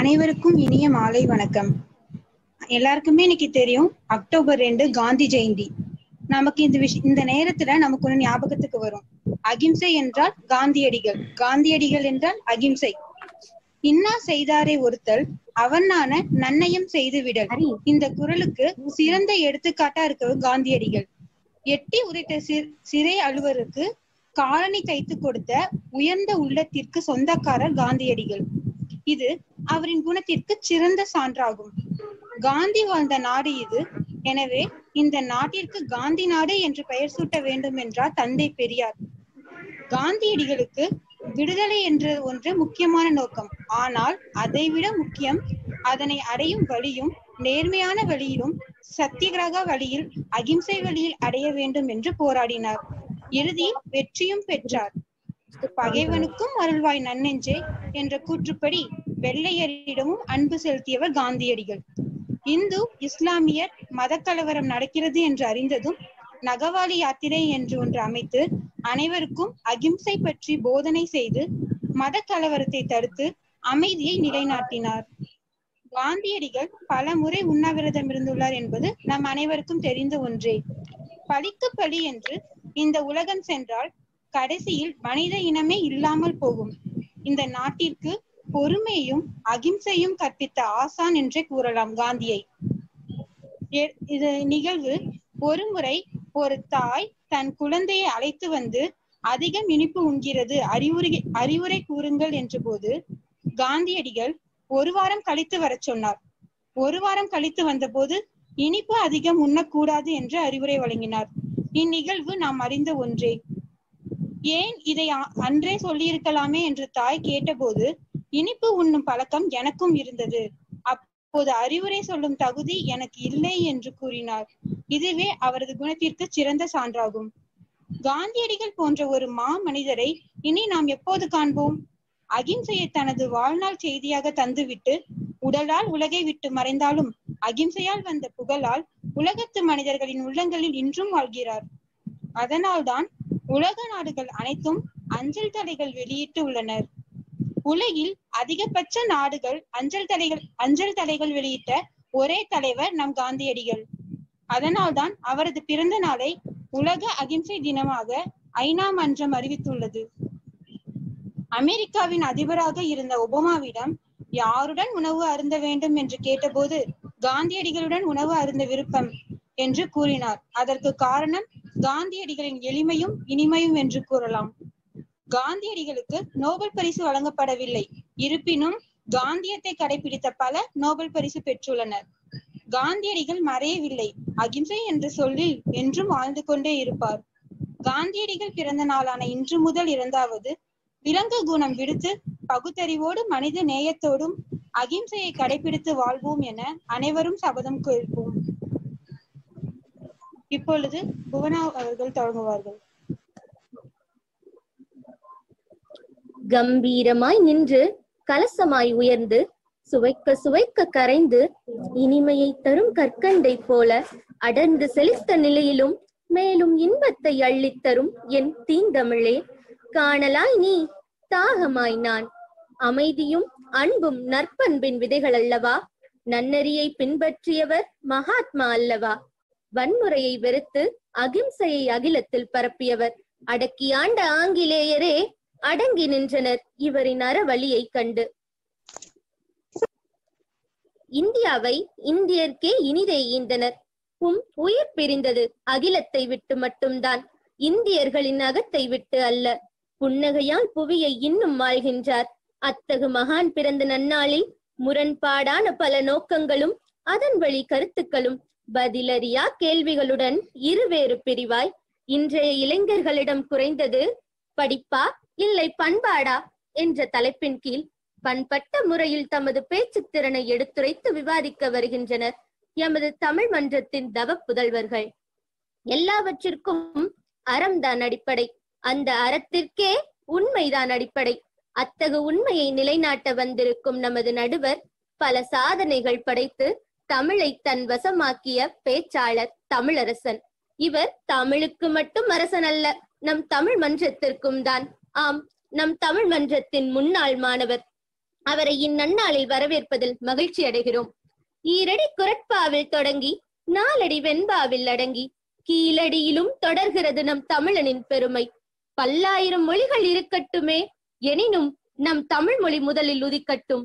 அனைவருக்கும் இனிய மாலை வணக்கம் எல்லாருக்குமே இன்னைக்கு தெரியும் அக்டோபர் ரெண்டு காந்தி ஜெயந்தி நமக்கு இந்த விஷ இந்த நேரத்துல நமக்கு ஒண்ணு ஞாபகத்துக்கு வரும் அகிம்சை என்றால் காந்தியடிகள் காந்தியடிகள் என்றால் அகிம்சை இன்னா செய்தாரே ஒருத்தல் அவனான நன்னயம் செய்து விடல் இந்த குரலுக்கு சிறந்த எடுத்துக்காட்டா இருக்கவர் காந்தியடிகள் எட்டி உரைத்த சிற் சிறை அலுவலருக்கு காலனி தைத்து கொடுத்த உயர்ந்த உள்ளத்திற்கு சொந்தக்காரர் காந்தியடிகள் இது அவரின் குணத்திற்கு சிறந்த சான்றாகும் காந்தி வாழ்ந்த நாடு இது எனவே இந்த நாட்டிற்கு காந்தி நாடு என்று பெயர் சூட்ட வேண்டும் என்றார் தந்தை பெரியார் காந்தியடிகளுக்கு விடுதலை என்ற ஒன்று முக்கியமான நோக்கம் ஆனால் அதைவிட முக்கியம் அதனை அடையும் வழியும் நேர்மையான வழியிலும் சத்தியகிரக வழியில் அகிம்சை வழியில் அடைய வேண்டும் என்று போராடினார் இறுதியில் வெற்றியும் பெற்றார் பகைவனுக்கும் அருள்வாய் நன்னெஞ்சே என்ற கூற்றுப்படி வெள்ளையரிடமும் அன்பு செலுத்தியவர் காந்தியடிகள் இந்து இஸ்லாமியர் மத கலவரம் நடக்கிறது என்று அறிந்ததும் நகவாலி யாத்திரை என்று ஒன்று அமைத்து அனைவருக்கும் அகிம்சை பற்றி போதனை செய்து மத கலவரத்தை தடுத்து அமைதியை நிலைநாட்டினார் காந்தியடிகள் பல முறை உண்ணாவிரதம் இருந்துள்ளார் என்பது நம் அனைவருக்கும் தெரிந்த ஒன்றே பழிக்கு பழி என்று இந்த உலகம் சென்றால் கடைசியில் மனித இனமே இல்லாமல் போகும் இந்த நாட்டிற்கு பொறுமையும் அகிம்சையும் கற்பித்த ஆசான் என்றே கூறலாம் காந்தியை இது நிகழ்வு ஒருமுறை ஒரு தாய் தன் குழந்தையை அழைத்து வந்து அதிகம் இனிப்பு உண்கிறது அறிவுரை அறிவுரை கூறுங்கள் என்ற போது காந்தியடிகள் ஒரு வாரம் கழித்து வர சொன்னார் ஒரு வாரம் கழித்து வந்தபோது இனிப்பு அதிகம் உண்ணக்கூடாது என்று அறிவுரை வழங்கினார் இந்நிகழ்வு நாம் அறிந்த ஒன்றே ஏன் இதை அன்றே சொல்லியிருக்கலாமே என்று தாய் கேட்டபோது இனிப்பு உண்ணும் பழக்கம் எனக்கும் இருந்தது அப்போது அறிவுரை சொல்லும் தகுதி எனக்கு இல்லை என்று கூறினார் இதுவே அவரது குணத்திற்கு சிறந்த சான்றாகும் காந்தியடிகள் போன்ற ஒரு மா மனிதரை இனி நாம் எப்போது காண்போம் அகிம்சையை தனது வாழ்நாள் செய்தியாக தந்துவிட்டு உடலால் உலகை விட்டு மறைந்தாலும் அகிம்சையால் வந்த புகழால் உலகத்து மனிதர்களின் உள்ளங்களில் இன்றும் வாழ்கிறார் அதனால்தான் உலக நாடுகள் அனைத்தும் அஞ்சல் தலைகள் வெளியிட்டு உள்ளனர் உலகில் அதிகபட்ச நாடுகள் அஞ்சல் தலைகள் அஞ்சல் தலைகள் வெளியிட்ட ஒரே தலைவர் நம் காந்தியடிகள் அதனால்தான் அவரது பிறந்த நாளை உலக அகிம்சை தினமாக ஐநா மன்றம் அறிவித்துள்ளது அமெரிக்காவின் அதிபராக இருந்த ஒபாமாவிடம் யாருடன் உணவு அருந்த வேண்டும் என்று கேட்டபோது காந்தியடிகளுடன் உணவு அருந்த விருப்பம் என்று கூறினார் அதற்கு காரணம் காந்தியடிகளின் எளிமையும் இனிமையும் என்று கூறலாம் காந்தியடிகளுக்கு நோபல் பரிசு வழங்கப்படவில்லை இருப்பினும் காந்தியத்தை கடைபிடித்த பல நோபல் பரிசு பெற்றுள்ளனர் காந்தியடிகள் மறையவில்லை அகிம்சை என்ற சொல்லில் என்றும் வாழ்ந்து கொண்டே இருப்பார் காந்தியடிகள் பிறந்த நாளான இன்று முதல் இரண்டாவது விலங்கு குணம் விடுத்து பகுத்தறிவோடு மனித நேயத்தோடும் அகிம்சையை கடைபிடித்து வாழ்வோம் என அனைவரும் சபதம் கேட்போம் இப்பொழுது புவனா அவர்கள் தொடங்குவார்கள் கம்பீரமாய் நின்று கலசமாய் உயர்ந்து சுவைக்க சுவைக்க கரைந்து இனிமையை தரும் கற்கண்டை போல அடர்ந்து செழித்த நிலையிலும் மேலும் இன்பத்தை அள்ளித்தரும் என் தீந்தமிழே காணலாய் நீ தாகமாய் நான் அமைதியும் அன்பும் நற்பண்பின் விதைகள் அல்லவா நன்னறியை பின்பற்றியவர் மகாத்மா அல்லவா வன்முறையை வெறுத்து அகிம்சையை அகிலத்தில் பரப்பியவர் அடக்கி ஆண்ட ஆங்கிலேயரே அடங்கி நின்றனர் இவரின் அறவழியை கண்டு இந்தியாவை இந்தியர்க்கே இனிதே ஈந்தனர் உம் உயிர் பிரிந்தது அகிலத்தை விட்டு மட்டும்தான் இந்தியர்களின் அகத்தை விட்டு அல்ல புன்னகையால் புவியை இன்னும் வாழ்கின்றார் அத்தகு மகான் பிறந்த நன்னாளில் முரண்பாடான பல நோக்கங்களும் அதன் வழி கருத்துக்களும் பதிலறியா கேள்விகளுடன் இருவேறு பிரிவாய் இன்றைய இளைஞர்களிடம் குறைந்தது படிப்பா இல்லை பண்பாடா என்ற தலைப்பின் கீழ் பண்பட்ட முறையில் தமது பேச்சு திறனை எடுத்துரைத்து விவாதிக்க வருகின்றனர் எமது தமிழ் மன்றத்தின் தவ புதல்வர்கள் எல்லாவற்றிற்கும் அறம்தான் அடிப்படை அந்த அறத்திற்கே உண்மைதான் அடிப்படை அத்தகு உண்மையை நிலைநாட்ட வந்திருக்கும் நமது நடுவர் பல சாதனைகள் படைத்து தமிழை தன் வசமாக்கிய பேச்சாளர் தமிழரசன் இவர் தமிழுக்கு மட்டும் அரசன் அல்ல நம் தமிழ் மன்றத்திற்கும் தான் ஆம் நம் தமிழ் மன்றத்தின் முன்னாள் மாணவர் அவரை இந்நன்னாளில் வரவேற்பதில் மகிழ்ச்சி அடைகிறோம் ஈரடி குரட்பாவில் தொடங்கி நாலடி வெண்பாவில் அடங்கி கீழடியிலும் தொடர்கிறது நம் தமிழனின் பெருமை பல்லாயிரம் மொழிகள் இருக்கட்டுமே எனினும் நம் தமிழ் மொழி முதலில் உதிக்கட்டும்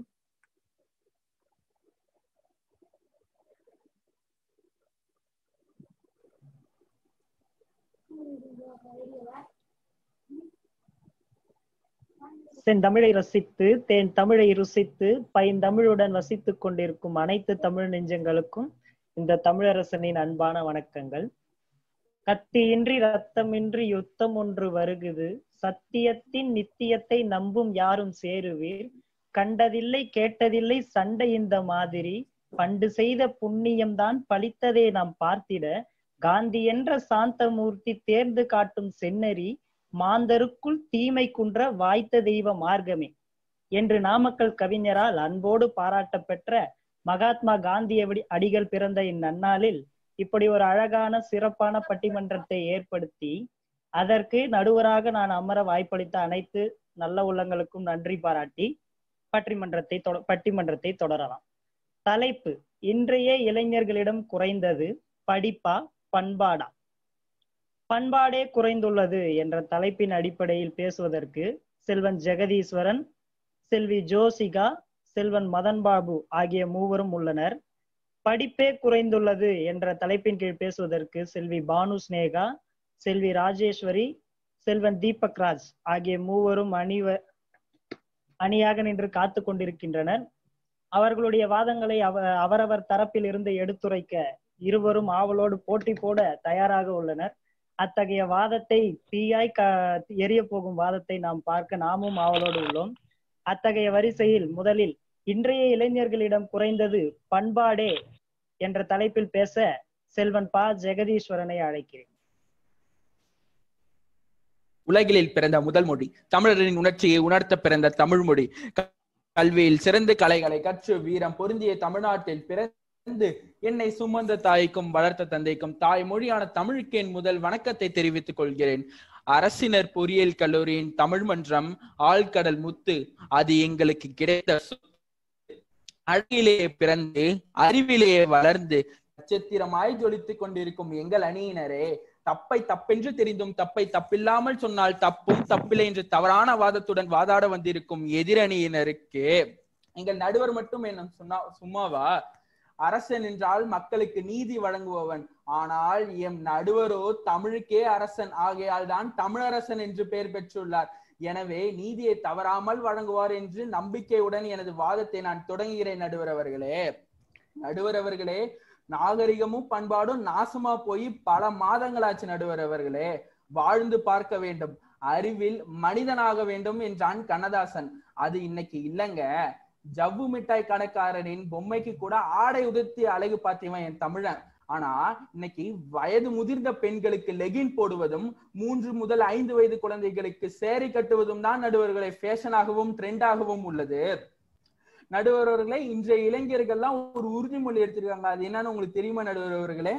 செந்தமிழை ரசித்து தேன் தமிழை ருசித்து பைந்தமிழுடன் வசித்துக் கொண்டிருக்கும் அனைத்து தமிழ் நெஞ்சங்களுக்கும் இந்த தமிழரசனின் அன்பான வணக்கங்கள் கத்தியின்றி ரத்தமின்றி யுத்தம் ஒன்று வருகுது சத்தியத்தின் நித்தியத்தை நம்பும் யாரும் சேருவீர் கண்டதில்லை கேட்டதில்லை சண்டை இந்த மாதிரி பண்டு செய்த புண்ணியம்தான் பலித்ததே நாம் பார்த்திட காந்தி என்ற சாந்தமூர்த்தி தேர்ந்து காட்டும் செந்நெறி மாந்தருக்குள் தீமை குன்ற வாய்த்த தெய்வ மார்க்கமே என்று நாமக்கல் கவிஞரால் அன்போடு பாராட்ட பெற்ற மகாத்மா காந்தியடி அடிகள் பிறந்த இந்நன்னாளில் இப்படி ஒரு அழகான சிறப்பான பட்டிமன்றத்தை ஏற்படுத்தி அதற்கு நடுவராக நான் அமர வாய்ப்பளித்த அனைத்து நல்ல உள்ளங்களுக்கும் நன்றி பாராட்டி பட்டிமன்றத்தை தொட பட்டிமன்றத்தை தொடரலாம் தலைப்பு இன்றைய இளைஞர்களிடம் குறைந்தது படிப்பா பண்பாடா பண்பாடே குறைந்துள்ளது என்ற தலைப்பின் அடிப்படையில் பேசுவதற்கு செல்வன் ஜெகதீஸ்வரன் செல்வி ஜோசிகா செல்வன் மதன் பாபு ஆகிய மூவரும் உள்ளனர் படிப்பே குறைந்துள்ளது என்ற தலைப்பின் கீழ் பேசுவதற்கு செல்வி பானு ஸ்னேகா செல்வி ராஜேஸ்வரி செல்வன் தீபக் ராஜ் ஆகிய மூவரும் அணிவ அணியாக நின்று காத்து கொண்டிருக்கின்றனர் அவர்களுடைய வாதங்களை அவ அவரவர் தரப்பில் இருந்து எடுத்துரைக்க இருவரும் ஆவலோடு போட்டி போட தயாராக உள்ளனர் அத்தகைய வாதத்தை தீயாய் க எரிய போகும் வாதத்தை நாம் பார்க்க நாமும் ஆவலோடு உள்ளோம் அத்தகைய வரிசையில் முதலில் இன்றைய இளைஞர்களிடம் குறைந்தது பண்பாடே என்ற தலைப்பில் பேச செல்வன் பா ஜெகதீஸ்வரனை அழைக்கிறேன் உலகிலில் பிறந்த முதல் மொழி தமிழரின் உணர்ச்சியை உணர்த்த பிறந்த தமிழ் மொழி கல்வியில் சிறந்த கலைகளை கற்று வீரம் பொருந்திய தமிழ்நாட்டில் பிறந்து என்னை சுமந்த தாய்க்கும் வளர்த்த தந்தைக்கும் தாய் மொழியான தமிழுக்கு என் முதல் வணக்கத்தை தெரிவித்துக் கொள்கிறேன் அரசினர் பொறியியல் கல்லூரியின் தமிழ் மன்றம் ஆழ்கடல் முத்து அது எங்களுக்கு கிடைத்த அழகிலே பிறந்து அறிவிலே வளர்ந்து நட்சத்திரமாய் ஜொலித்துக் கொண்டிருக்கும் எங்கள் அணியினரே தப்பை தப்பென்று தெரிந்தும் தப்பை தப்பில்லாமல் சொன்னால் தப்பும் தப்பில்லை என்று தவறான வாதத்துடன் வாதாட வந்திருக்கும் எதிரணியினருக்கு எங்கள் நடுவர் மட்டும் என்ன சொன்னா சும்மாவா அரசன் என்றால் மக்களுக்கு நீதி வழங்குபவன் ஆனால் எம் நடுவரோ தமிழுக்கே அரசன் ஆகையால் தான் தமிழரசன் என்று பெயர் பெற்றுள்ளார் எனவே நீதியை தவறாமல் வழங்குவார் என்று நம்பிக்கையுடன் எனது வாதத்தை நான் தொடங்குகிறேன் நடுவர் அவர்களே நடுவர் அவர்களே நாகரிகமும் பண்பாடும் நாசமா போய் பல மாதங்களாச்சு நடுவர் அவர்களே வாழ்ந்து பார்க்க வேண்டும் அறிவில் மனிதனாக வேண்டும் என்றான் கண்ணதாசன் அது இன்னைக்கு இல்லைங்க ஜவ்வு மிட்டாய் கடைக்காரனின் பொம்மைக்கு கூட ஆடை உதிர்த்தி அழகு பார்த்தவன் என் தமிழன் ஆனா இன்னைக்கு வயது முதிர்ந்த பெண்களுக்கு லெகின் போடுவதும் மூன்று முதல் ஐந்து வயது குழந்தைகளுக்கு சேரி கட்டுவதும் தான் நடுவர்களை ஃபேஷனாகவும் ட்ரெண்டாகவும் உள்ளது நடுவர்களே இன்றைய இளைஞர்கள்லாம் ஒரு உறுதிமொழி எடுத்திருக்காங்க அது என்னன்னு உங்களுக்கு தெரியுமா நடுவர்களே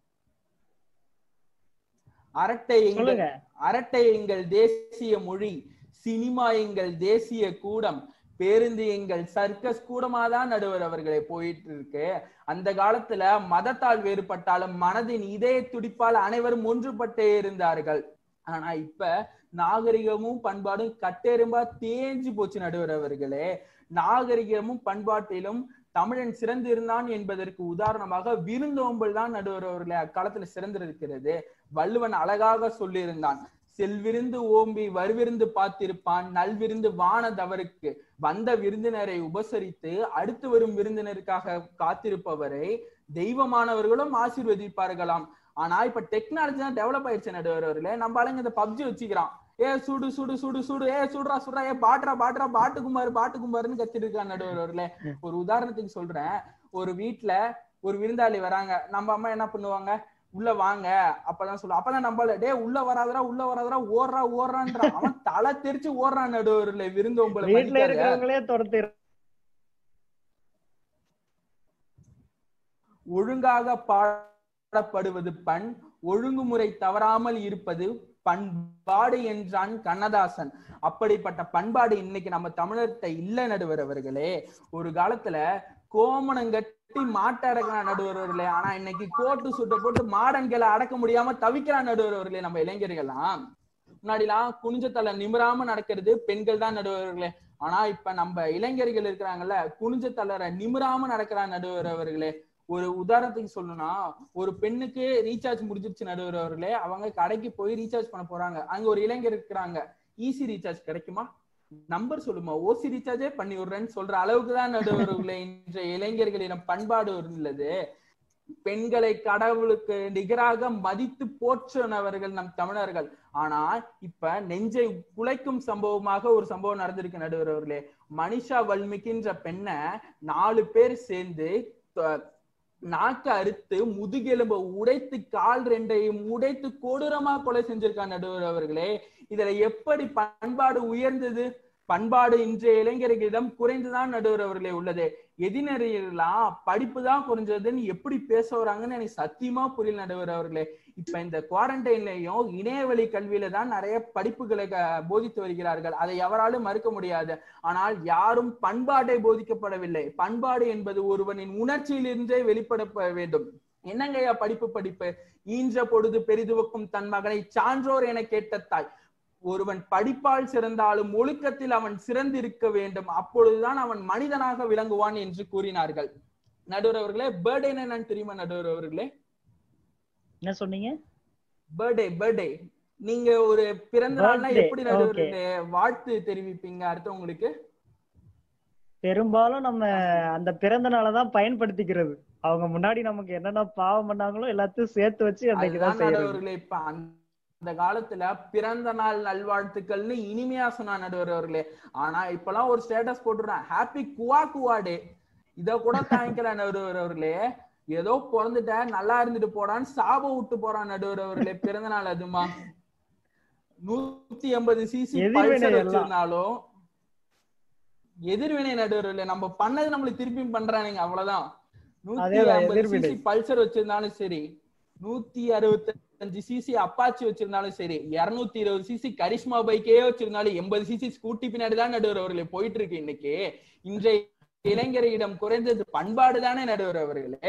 அரட்டை எங்கள் அரட்டை எங்கள் தேசிய மொழி சினிமா எங்கள் தேசிய கூடம் பேருந்து எங்கள் சர்க்கஸ் கூடமாதான் நடுவர் அவர்களே போயிட்டு இருக்கு அந்த காலத்துல மதத்தால் வேறுபட்டாலும் மனதின் இதய துடிப்பால் அனைவரும் ஒன்றுபட்டே இருந்தார்கள் ஆனா இப்ப நாகரிகமும் பண்பாடும் கட்டெரும்பா தேஞ்சு போச்சு நடுவர் அவர்களே நாகரிகமும் பண்பாட்டிலும் தமிழன் சிறந்து இருந்தான் என்பதற்கு உதாரணமாக விருந்தோம்பல் தான் நடுவர் அவர்களே அக்காலத்துல சிறந்திருக்கிறது வள்ளுவன் அழகாக சொல்லியிருந்தான் செல்விருந்து ஓம்பி வருவிருந்து பார்த்திருப்பான் நல்விருந்து வானதவருக்கு வந்த விருந்தினரை உபசரித்து அடுத்து வரும் விருந்தினருக்காக காத்திருப்பவரை தெய்வமானவர்களும் ஆசீர்வதிப்பார்களாம் ஆனா இப்ப டெக்னாலஜி தான் டெவலப் ஆயிடுச்சு நடுவர்களே நம்ம ஆளுங்க இந்த பப்ஜி வச்சுக்கிறான் ஏ சுடு சுடு சுடு சுடு ஏ சுடுறா சுடுறா ஏ பாட்டுறா பாட்டுறா பாட்டு குமாரு பாட்டு குமாருன்னு கத்திட்டு இருக்கான் நடுவர்களே ஒரு உதாரணத்துக்கு சொல்றேன் ஒரு வீட்டுல ஒரு விருந்தாளி வராங்க நம்ம அம்மா என்ன பண்ணுவாங்க உள்ள வாங்க அப்பதான் சொல்லுவோம் அப்பதான் நம்மள டே உள்ள வராதரா உள்ள வராதரா ஓடுறா ஓடுறான்ற அவன் தலை தெரிச்சு ஓடுறான் நடுவர்ல விருந்தோம்பல வீட்டுல இருக்கிறவங்களே துரத்து ஒழுங்காக பாடப்படுவது பண் ஒழுங்குமுறை தவறாமல் இருப்பது பண்பாடு என்றான் கண்ணதாசன் அப்படிப்பட்ட பண்பாடு இன்னைக்கு நம்ம தமிழர்கிட்ட இல்ல நடுவர் அவர்களே ஒரு காலத்துல கோமணம் கட்டி மாட்டை அடக்கிறான் நடுவர் அவர்களே ஆனா இன்னைக்கு கோட்டு சுட்ட போட்டு மாடன்களை அடக்க முடியாம தவிக்கிறான் நடுவர் அவர்களே நம்ம இளைஞர்கள்லாம் முன்னாடிலாம் குனிஞ்ச தலை நிமிராம நடக்கிறது பெண்கள் தான் நடுவர்களே ஆனா இப்ப நம்ம இளைஞர்கள் இருக்கிறாங்கல்ல குனிஞ்ச தளர நிமிராம நடக்கிறான் நடுவர் அவர்களே ஒரு உதாரணத்துக்கு சொல்லணும்னா ஒரு பெண்ணுக்கு ரீசார்ஜ் முடிஞ்சிருச்சு நடுவர் அவர்களே அவங்க கடைக்கு போய் ரீசார்ஜ் பண்ண போறாங்க அங்க ஒரு இளைஞர் இருக்கிறாங்க ஈஸி ரீசார்ஜ் கிடைக்குமா நம்பர் சொல்லுமா ஓசி ரீசார்ஜே பண்ணி விடுறேன்னு சொல்ற அளவுக்கு தான் நடுவர்களே இன்றைய இளைஞர்களிடம் பண்பாடு உள்ளது பெண்களை கடவுளுக்கு நிகராக மதித்து போற்றினவர்கள் நம் தமிழர்கள் ஆனா இப்ப நெஞ்சை குலைக்கும் சம்பவமாக ஒரு சம்பவம் நடந்திருக்கு நடுவர் அவர்களே மனிஷா வல்மிக்கின்ற பெண்ணை நாலு பேர் சேர்ந்து த- நாக்க அறுத்து முதுகெலும்பை உடைத்து கால் ரெண்டையும் உடைத்து கொடூரமா கொலை செஞ்சிருக்காங்க நடுவர் அவர்களே இதுல எப்படி பண்பாடு உயர்ந்தது பண்பாடு இன்றைய இளைஞர்களிடம் குறைந்துதான் நடுவர் அவர்களே உள்ளது எதினரெல்லாம் படிப்பு தான் குறைஞ்சதுன்னு எப்படி பேச வராங்கன்னு எனக்கு சத்தியமா புரியல நடுவர் அவர்களே இப்ப இந்த குவாரண்டைன்லயும் இணையவழி கல்வியில தான் நிறைய படிப்புகளை க- போதித்து வருகிறார்கள் அதை எவராலும் மறுக்க முடியாது ஆனால் யாரும் பண்பாட்டை போதிக்கப்படவில்லை பண்பாடு என்பது ஒருவனின் உணர்ச்சியிலிருந்தே வெளிப்பட ப- வேண்டும் என்னங்கய்யா படிப்பு படிப்பு ஈன்ற பொழுது பெரிதுவக்கும் தன் மகனை சான்றோர் என கேட்ட தாய் ஒருவன் படிப்பால் சிறந்தாலும் ஒழுக்கத்தில் அவன் சிறந்திருக்க வேண்டும் அப்பொழுதுதான் அவன் மனிதனாக விளங்குவான் என்று கூறினார்கள் நடுவர் அவர்களே பர்த்டே என்னன்னு தெரியுமா நடுவர் அவர்களே என்ன சொன்னீங்க பர்த்டே பர்த்டே நீங்க ஒரு பிறந்த நாள்னா Birthday, எப்படி நடுவர் வாழ்த்து தெரிவிப்பீங்க அடுத்தவங்களுக்கு பெரும்பாலும் நம்ம அந்த பிறந்த நாளை தான் பயன்படுத்திக்கிறது அவங்க முன்னாடி நமக்கு என்னென்ன பாவம் பண்ணாங்களோ எல்லாத்தையும் சேர்த்து வச்சு அன்னைக்கு தான் அதுதான் செய்யறது நடுவர்களே இப்ப அந்த- அந்த காலத்துல பிறந்த நாள் நல்வாழ்த்துக்கள்னு இனிமையா சொன்னா நடுவர் அவர்களே ஆனா இப்பெல்லாம் ஒரு ஸ்டேட்டஸ் போட்டுறான் ஹாப்பி குவா குவா டே இத கூட தாங்கிக்கல நடுவர் அவர்களே ஏதோ பிறந்துட்ட நல்லா இருந்துட்டு போடான்னு சாபம் விட்டு போறான் நடுவர் அவர்களே பிறந்த நாள் அதுமா நூத்தி எண்பது சிசி எதிர்வினை பல்சர் எல்லாம். வச்சிருந்தாலும் எதிர்வினை நடுவர் நம்ம பண்ணது நம்மளுக்கு திருப்பி பண்றானுங்க அவ்வளவுதான் நூத்தி அதேதான், ஐம்பது எதிர்வினை. சிசி பல்சர் வச்சிருந்தாலும் சரி நூத்தி அறுபத்தஞ்சு சிசி அப்பாச்சி வச்சிருந்தாலும் சரி இருநூத்தி இருபது சிசி கரிஷ்மா பைக்கே வச்சிருந்தாலும் எண்பது சிசி ஸ்கூட்டி பின்னாடி தான் நடுவர் அவர்களே போயிட்டு இருக்கு இன்னைக்கு இன்றைய இளைஞரிடம் குறைந்தது பண்பாடு தானே நடுவர் அவர்களே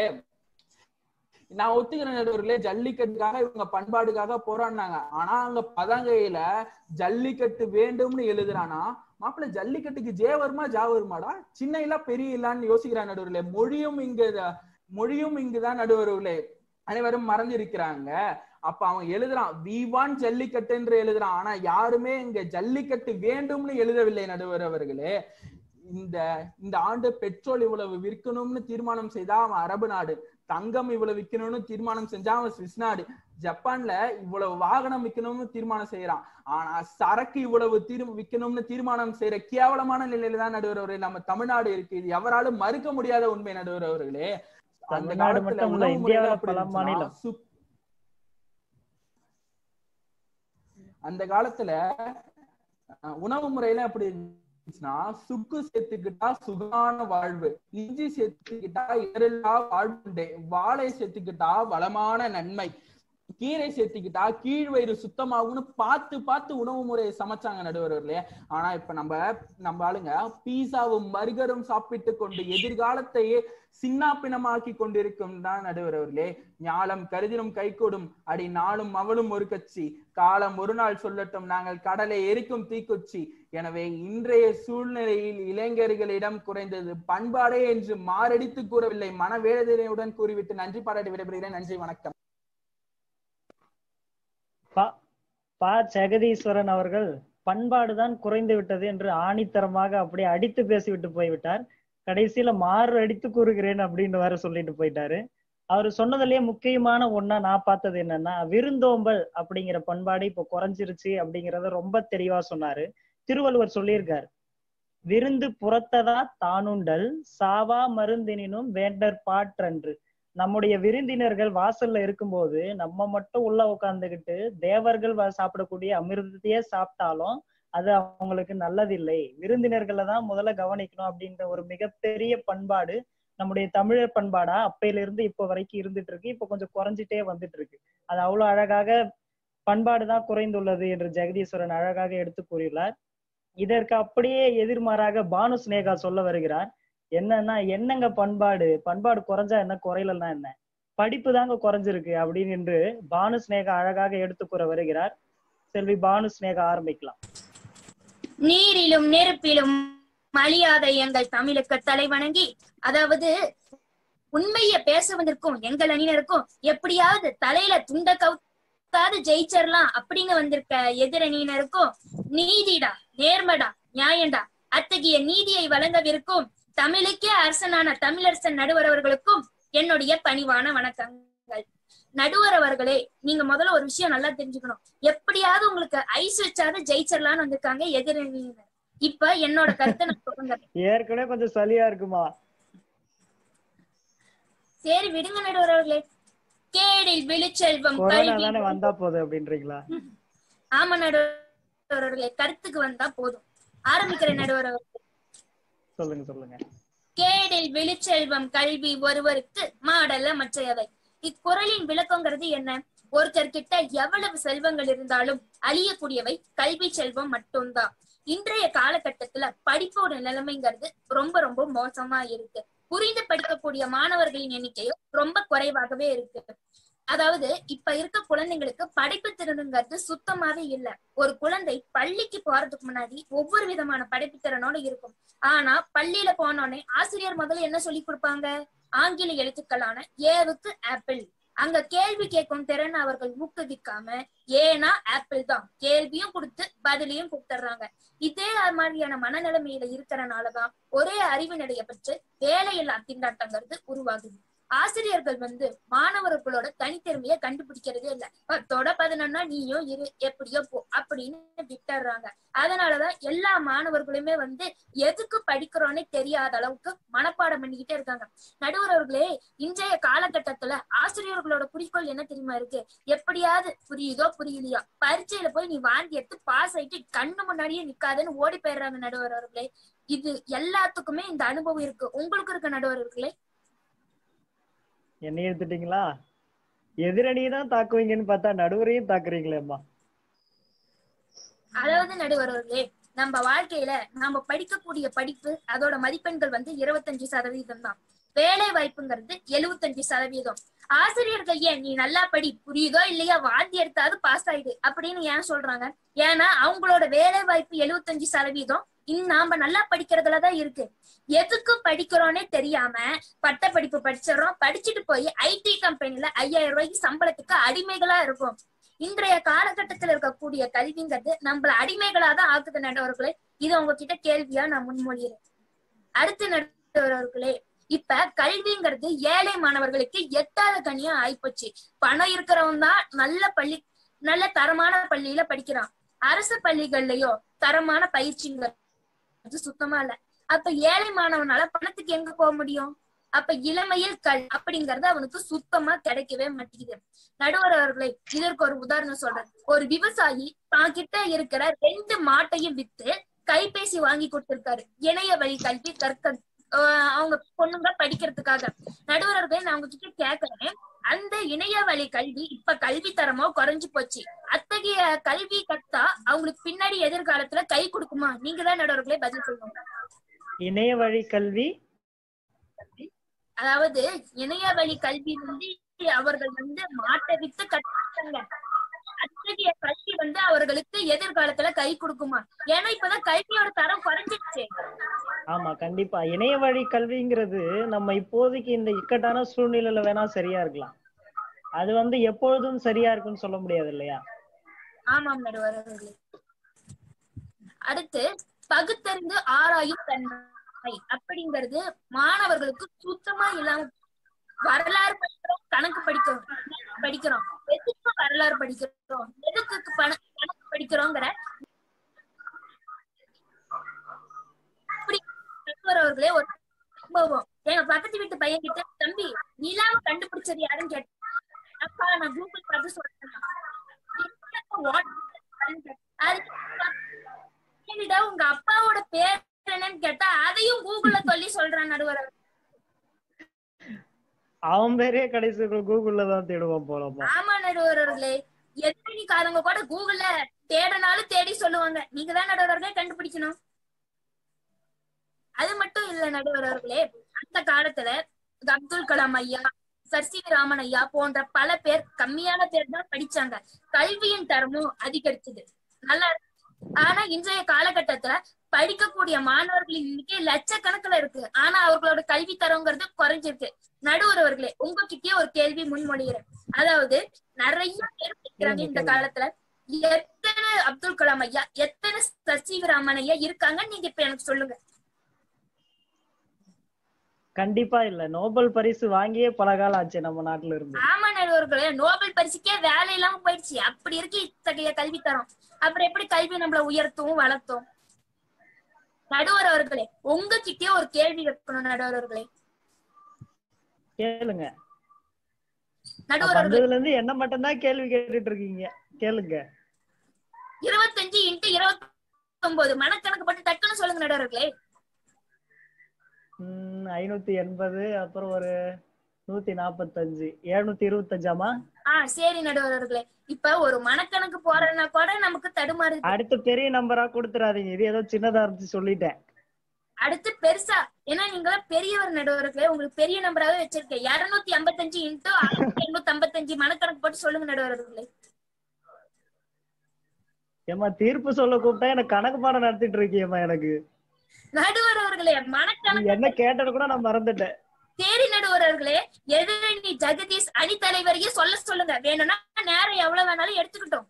நான் ஒத்துக்கிற நடுவர்களே ஜல்லிக்கட்டுக்காக இவங்க பண்பாடுக்காக போராடினாங்க ஆனா அங்க பதங்கையில ஜல்லிக்கட்டு வேண்டும்னு எழுதுறானா மாப்பிள்ள ஜல்லிக்கட்டுக்கு ஜே வருமா ஜா வருமாடா சின்ன இல்ல பெரிய இல்லான்னு யோசிக்கிறான் நடுவர்களே மொழியும் இங்க மொழியும் இங்குதான் நடுவர்களே அனைவரும் மறந்திருக்கிறாங்க அப்ப அவன் எழுதுறான் வி வான் ஜல்லிக்கட்டு என்று எழுதுறான் ஆனா யாருமே இங்க ஜல்லிக்கட்டு வேண்டும்னு எழுதவில்லை நடுவர் அவர்களே இந்த இந்த ஆண்டு பெட்ரோல் இவ்வளவு விற்கணும்னு தீர்மானம் செய்தா அவன் அரபு நாடு தங்கம் இவ்வளவு விற்கணும்னு தீர்மானம் செஞ்சா அவன் சுவிஸ் நாடு ஜப்பான்ல இவ்வளவு வாகனம் விற்கணும்னு தீர்மானம் செய்யறான் ஆனா சரக்கு இவ்வளவு தீர் விற்கணும்னு தீர்மானம் செய்யற கேவலமான நிலையில தான் நடுவர் அவர்களே நம்ம தமிழ்நாடு இருக்கு இது எவராலும் மறுக்க முடியாத உண்மை நடுவர் அவர்களே அந்த தமிழ்நாடு காலத்துல மட்டும் இல்ல, உணவு இந்தியாவுல முறைகள் எப்படி பல இருந்துச்சுன்னா, மாநிலம். சுக்- அந்த காலத்துல அஹ், உணவு முறையில எப்படி இருந்துச்சுன்னா சுக்கு சேர்த்துக்கிட்டா சுகமான வாழ்வு இஞ்சி சேர்த்துக்கிட்டா இடரில்லா வாழ்வுண்டே வாழை சேர்த்துக்கிட்டா வளமான நன்மை கீரை சேர்த்துக்கிட்டா கீழ் வயிறு சுத்தமாகும்னு பார்த்து பார்த்து உணவு முறையை சமைச்சாங்க நடுவர்களே ஆனா இப்ப நம்ம நம்ம ஆளுங்க பீஸாவும் பர்கரும் சாப்பிட்டு கொண்டு எதிர்காலத்தையே சின்னாப்பினமாக்கி கொண்டிருக்கும் தான் நடுவர்களே ஞாலம் கருதினும் கைகூடும் அடி நாளும் அவளும் ஒரு கட்சி காலம் ஒரு நாள் சொல்லட்டும் நாங்கள் கடலை எரிக்கும் தீக்குச்சி எனவே இன்றைய சூழ்நிலையில் இளைஞர்களிடம் குறைந்தது பண்பாடே என்று மாரடித்து கூறவில்லை மனவேதனையுடன் கூறிவிட்டு நன்றி பாராட்டி விடைபெறுகிறேன் நன்றி வணக்கம் பா- பா ஜெகதீஸ்வரன் அவர்கள் பண்பாடுதான் குறைந்து விட்டது என்று ஆணித்தரமாக அப்படியே அடித்து பேசிவிட்டு போய்விட்டார் கடைசியில மாறு அடித்து கூறுகிறேன் அப்படின்னு வேற சொல்லிட்டு போயிட்டாரு அவர் சொன்னதுலயே முக்கியமான ஒண்ணா நான் பார்த்தது என்னன்னா விருந்தோம்பல் அப்படிங்கிற பண்பாடு இப்போ குறைஞ்சிருச்சு அப்படிங்கறத ரொம்ப தெளிவா சொன்னாரு திருவள்ளுவர் சொல்லியிருக்காரு விருந்து புறத்ததா தானுண்டல் சாவா மருந்தினும் வேண்டற் பாற்றன்று நம்முடைய விருந்தினர்கள் வாசல்ல இருக்கும்போது நம்ம மட்டும் உள்ள உட்கார்ந்துகிட்டு தேவர்கள் வ- சாப்பிடக்கூடிய அமிர்தத்தையே சாப்பிட்டாலும் அது அவங்களுக்கு நல்லதில்லை விருந்தினர்களை தான் முதல்ல கவனிக்கணும் அப்படின்ற ஒரு மிகப்பெரிய பண்பாடு நம்முடைய தமிழர் பண்பாடா அப்பையில இருந்து இப்போ வரைக்கும் இருந்துட்டு இருக்கு இப்போ கொஞ்சம் குறைஞ்சிட்டே வந்துட்டு இருக்கு அது அவ்வளவு அழகாக பண்பாடுதான் குறைந்துள்ளது என்று ஜெகதீஸ்வரன் அழகாக எடுத்து கூறியுள்ளார் இதற்கு அப்படியே எதிர்மாறாக பானு சினேகா சொல்ல வருகிறார் என்னன்னா என்னங்க பண்பாடு பண்பாடு குறைஞ்சா என்ன குறையலன்னா என்ன படிப்பு தாங்க குறைஞ்சிருக்கு அப்படின்னு என்று பானு சினேகா அழகாக எடுத்து கூற வருகிறார் செல்வி பானு சினேகா ஆரம்பிக்கலாம் நீரிலும் நெருப்பிலும் அழியாத எங்கள் தமிழுக்கு தலை வணங்கி அதாவது உண்மைய பேச வந்திருக்கும் எங்கள் அணியினருக்கும் எப்படியாவது தலையில துண்ட கவுத்தாது ஜெயிச்சிடலாம் அப்படிங்க வந்திருக்க எதிரணியினருக்கும் நீதிடா நேர்மடா நியாயண்டா அத்தகைய நீதியை வழங்கவிருக்கும் தமிழுக்கே அரசனான தமிழரசன் நடுவர் அவர்களுக்கும் என்னுடைய பணிவான வணக்கங்கள் நடுவர் அவர்களே நீங்க முதல்ல ஒரு விஷயம் நல்லா தெரிஞ்சுக்கணும் எப்படியாவது உங்களுக்கு ஐஸ் வச்சாவது ஜெயிச்சிடலாம்னு வந்திருக்காங்க எதிரணியினர் இப்ப என்னோட கருத்தை நான் சொல்லுங்க ஏற்கனவே கொஞ்சம் சளியா இருக்குமா சரி விடுங்க நடுவர் அவர்களே கேடில் விழுச்செல்வம் கொரோனா கல்வி தானே வந்தா போதும் அப்படின்றீங்களா ஆமா நடுவர் அவர்களே கருத்துக்கு வந்தா போதும் ஆரம்பிக்கிறேன் நடுவர் அவர்களே சொல்லுங்க சொல்லுங்க கேடில் விழுச்செல்வம் கல்வி ஒருவருக்கு மாடல்ல மற்றையவை இக்குறளின் விளக்கங்கிறது என்ன ஒருத்தர் கிட்ட எவ்வளவு செல்வங்கள் இருந்தாலும் அழியக்கூடியவை கல்வி செல்வம் மட்டும்தான் இன்றைய காலகட்டத்துல படிப்போட நிலைமைங்கிறது ரொம்ப ரொம்ப மோசமா இருக்கு புரிந்து படிக்கக்கூடிய மாணவர்களின் எண்ணிக்கையும் ரொம்ப குறைவாகவே இருக்கு அதாவது இப்ப இருக்க குழந்தைங்களுக்கு படைப்பு திறனுங்கிறது சுத்தமாவே இல்ல ஒரு குழந்தை பள்ளிக்கு போறதுக்கு முன்னாடி ஒவ்வொரு விதமான படைப்பு திறனோட இருக்கும் ஆனா பள்ளியில போனோடனே ஆசிரியர் முதல்ல என்ன சொல்லி கொடுப்பாங்க ஆங்கில எழுத்துக்களான ஏவுக்கு ஆப்பிள் அங்க கேள்வி கேட்கும் திறன் அவர்கள் ஊக்குவிக்காம ஏனா ஆப்பிள் தான் கேள்வியும் கொடுத்து பதிலையும் கொடுத்துட்றாங்க இதே மாதிரியான மனநிலைமையில இருக்கிறனாலதான் ஒரே அறிவினுடைய பெற்று வேலையில்லா திண்டாட்டங்கிறது உருவாகுது ஆசிரியர்கள் வந்து மாணவர்களோட தனித்திறமைய கண்டுபிடிக்கிறதே இல்ல பத்தோட பதினொன்னா நீயும் இரு எப்படியோ போ அப்படின்னு விட்டுறாங்க அதனாலதான் எல்லா மாணவர்களுமே வந்து எதுக்கு படிக்கிறோன்னே தெரியாத அளவுக்கு மனப்பாடம் பண்ணிக்கிட்டே இருக்காங்க நடுவர் அவர்களே இன்றைய காலகட்டத்துல ஆசிரியர்களோட குறிக்கோள் என்ன தெரியுமா இருக்கு எப்படியாவது புரியுதோ புரியலையா பரீட்சையில போய் நீ வாங்கி எடுத்து பாஸ் ஆயிட்டு கண்ணு முன்னாடியே நிக்காதுன்னு ஓடி போயிடுறாங்க நடுவர் அவர்களே இது எல்லாத்துக்குமே இந்த அனுபவம் இருக்கு உங்களுக்கு இருக்க நடுவர் அவர்களே என்ன எடுத்துட்டீங்களா எதிரணியை தான் தாக்குவீங்கன்னு பார்த்தா நடுவரையும் தாக்குறீங்களேம்மா அதாவது நடுவர்களே நம்ம வாழ்க்கையில நம்ம படிக்கக்கூடிய படிப்பு அதோட மதிப்பெண்கள் வந்து இருபத்தஞ்சு சதவீதம் தான் வேலை வாய்ப்புங்கிறது எழுபத்தஞ்சு சதவீதம் ஆசிரியர்கள் ஏன் நீ நல்லா படி புரியுதோ இல்லையா வாந்தி எடுத்தாவது பாஸ் ஆயிடு அப்படின்னு ஏன் சொல்றாங்க ஏன்னா அவங்களோட வேலை வாய்ப்பு எழுபத்தஞ்சு சதவீதம் இன் நாம நல்லா படிக்கிறதுலதான் இருக்கு எதுக்கு படிக்கிறோன்னே தெரியாம பட்ட படிப்பு படிச்சிடறோம் படிச்சுட்டு போய் ஐடி கம்பெனில ஐயாயிரம் ரூபாய்க்கு சம்பளத்துக்கு அடிமைகளா இருக்கும் இன்றைய காலகட்டத்துல இருக்கக்கூடிய கல்விங்கிறது நம்மள அடிமைகளா தான் ஆக்குது நடுவர்களே இது உங்ககிட்ட கேள்வியா நான் முன்மொழிகிறேன் அடுத்து நடுவர்களே இப்ப கல்விங்கிறது ஏழை மாணவர்களுக்கு எட்டாத கனியா ஆயிப்போச்சு பணம் இருக்கிறவன் தான் நல்ல பள்ளி நல்ல தரமான பள்ளியில படிக்கிறான் அரசு பள்ளிகள்லயோ தரமான பயிற்சிங்கிறது சுத்தமா இல்ல அப்ப ஏழை மாணவனால பணத்துக்கு எங்க போக முடியும் அப்ப இளமையில் கல் அப்படிங்கறது அவனுக்கு சுத்தமா கிடைக்கவே மாட்டேங்குது நடுவர் அவர்களே இதற்கு ஒரு உதாரணம் சொல்றேன் ஒரு விவசாயி தான் கிட்ட இருக்கிற ரெண்டு மாட்டையும் வித்து கைபேசி வாங்கி கொடுத்திருக்காரு இணைய வழி கல்வி கற்க ஆஹ் அவங்க பொண்ணுங்க படிக்கிறதுக்காக நடுவர்களே நான் உங்ககிட்ட கேக்குறேன் அந்த இணைய வழி கல்வி இப்ப கல்வி தரமோ குறைஞ்சு போச்சு அத்தகைய கல்வி கத்தா அவங்களுக்கு பின்னாடி எதிர்காலத்துல கை கொடுக்குமா நீங்க தான் நடுவர்களே பதில் சொல்லணும் இணைய வழி கல்வி அதாவது இணைய வழி கல்வி வந்து அவர்கள் வந்து மாட்டை வித்து கற்றுக்காங்க அத்தகைய கல்வி வந்து அவர்களுக்கு எதிர்காலத்துல கை கொடுக்குமா ஏன்னா இப்பதான் கல்வியோட தரம் குறைஞ்சிடுச்சு ஆமா கண்டிப்பா இணைய வழி கல்விங்கிறது நம்ம இப்போதைக்கு இந்த இக்கட்டான சூழ்நிலையில வேணா சரியா இருக்கலாம் அது வந்து எப்பொழுதும் சரியா இருக்குன்னு சொல்ல முடியாது இல்லையா ஆமாம் நடுவர் அவர்களே அடுத்து பகுத்தறிந்து ஆராயும் தன்மை அப்படிங்கிறது மாணவர்களுக்கு சுத்தமா இல்லாம வரலாறு படிக்கிறோம் கணக்கு படிக்கிறோம் படிக்கிறோம் எதுக்கு வரலாறு படிக்கிறோம் எதுக்கு பண- கணக்கு படிக்கிறோங்கிற இப்படி நடுவர் அவர்களே ஒரு சம்பவம் எங்க பக்கத்து வீட்டு பையன் கிட்ட தம்பி நிலாவை கண்டுபிடிச்சது யாருன்னு கேட்டேன் அப்பா நான் கூகுள் பார்த்து சொல்றேன் அதுக்கு உங்க அப்பாவோட பேர் என்னன்னு கேட்டா அதையும் கூகுள்ல சொல்லி சொல்றான் நடுவர் அவர். அவன் பேரே கடைசி கூகுள்ல தான் தேடுவான் போலமா ஆமா நடுவர்களே எதிரணிக்காரங்க கூட கூகுள்ல தேடனாலும் தேடி சொல்லுவாங்க நீங்க தான் நடுவர்களே கண்டுபிடிக்கணும் அது மட்டும் இல்ல நடுவர்களே அந்த காலத்துல அப்துல் கலாம் ஐயா சர் சி வி ராமன் ஐயா போன்ற பல பேர் கம்மியான பேர் தான் படிச்சாங்க கல்வியின் தரமும் அதிகரிச்சது நல்லா இருக்கு. ஆனா இன்றைய காலகட்டத்துல படிக்கக்கூடிய மாணவர்களின் எண்ணிக்கை லட்சக்கணக்குல இருக்கு ஆனா அவர்களோட கல்வி தரங்கிறது குறைஞ்சிருக்கு நடுவர் அவர்களே உங்ககிட்டயே ஒரு கேள்வி முன்மொழிகிறேன் அதாவது நிறைய பேர் படிக்கிறாங்க இந்த காலத்துல எத்தனை அப்துல் கலாம் ஐயா எத்தனை சசிவ ராமன் ஐயா இருக்காங்க நீங்க இப்ப எனக்கு சொல்லுங்க கண்டிப்பா இல்ல நோபல் பரிசு வாங்கியே பல காலம் ஆச்சு நம்ம நாட்டுல இருந்து ஆமா நடுவர்களே நோபல் பரிசுக்கே வேலை இல்லாம போயிடுச்சு அப்படி இருக்கு இத்தகைய கல்வி தரம் அப்புறம் எப்படி கல்வி நம்மள உயர்த்தும் வளர்த்தும் நடுவர் அவர்களே உங்ககிட்டயே ஒரு கேள்வி வைக்கணும் நடுவர் அவர்களே கேளுங்க நடுவர் அவர்களே வந்ததுல இருந்து என்ன மட்டும்தான் கேள்வி கேட்டுட்டு இருக்கீங்க கேளுங்க இருபத்தஞ்சு இன்ட்டு இருபத்தி ஒன்பது மனக்கணக்கு பட்டு டக்குன்னு சொல்லுங்க நடுவர்களே உம் ஐநூத்தி எண்பது அப்புறம் ஒரு நூத்தி நாப்பத்தஞ்சு எழுநூத்தி இருபத்தஞ்சாமா ஆஹ் சரி நடுவர்களே இப்ப ஒரு மனக்கணக்கு போறதுனா கூட நமக்கு தடுமாறுது அடுத்து பெரிய நம்பரா கொடுத்துறாதீங்க இது ஏதோ சின்னதா இருந்துச்சு சொல்லிட்டேன் அடுத்து பெருசா ஏன்னா நீங்க பெரியவர் நடுவர்களே உங்களுக்கு பெரிய நம்பராவே வச்சிருக்கேன் இருநூத்தி ஐம்பத்தஞ்சு இன்ட்டு ஆயிரத்தி எண்ணூத்தி ஐம்பத்தஞ்சு மனக்கணக்கு போட்டு சொல்லுங்க நடுவர்களே ஏமா தீர்ப்பு சொல்ல கூப்பிட்டா எனக்கு கணக்கு பாடம் நடத்திட்டு இருக்கியம்மா எனக்கு நடுவர் அவர்களே நீ மனக்கணக்கு என்ன கேட்டது கூட நான் மறந்துட்டேன் தேரி நடுவர் அவர்களே எதிரணி ஜெகதீஷ் அணி தலைவரையே சொல்ல சொல்லுங்க வேணும்னா நேரம் எவ்வளவு வேணாலும் எடுத்துக்கிட்டோம்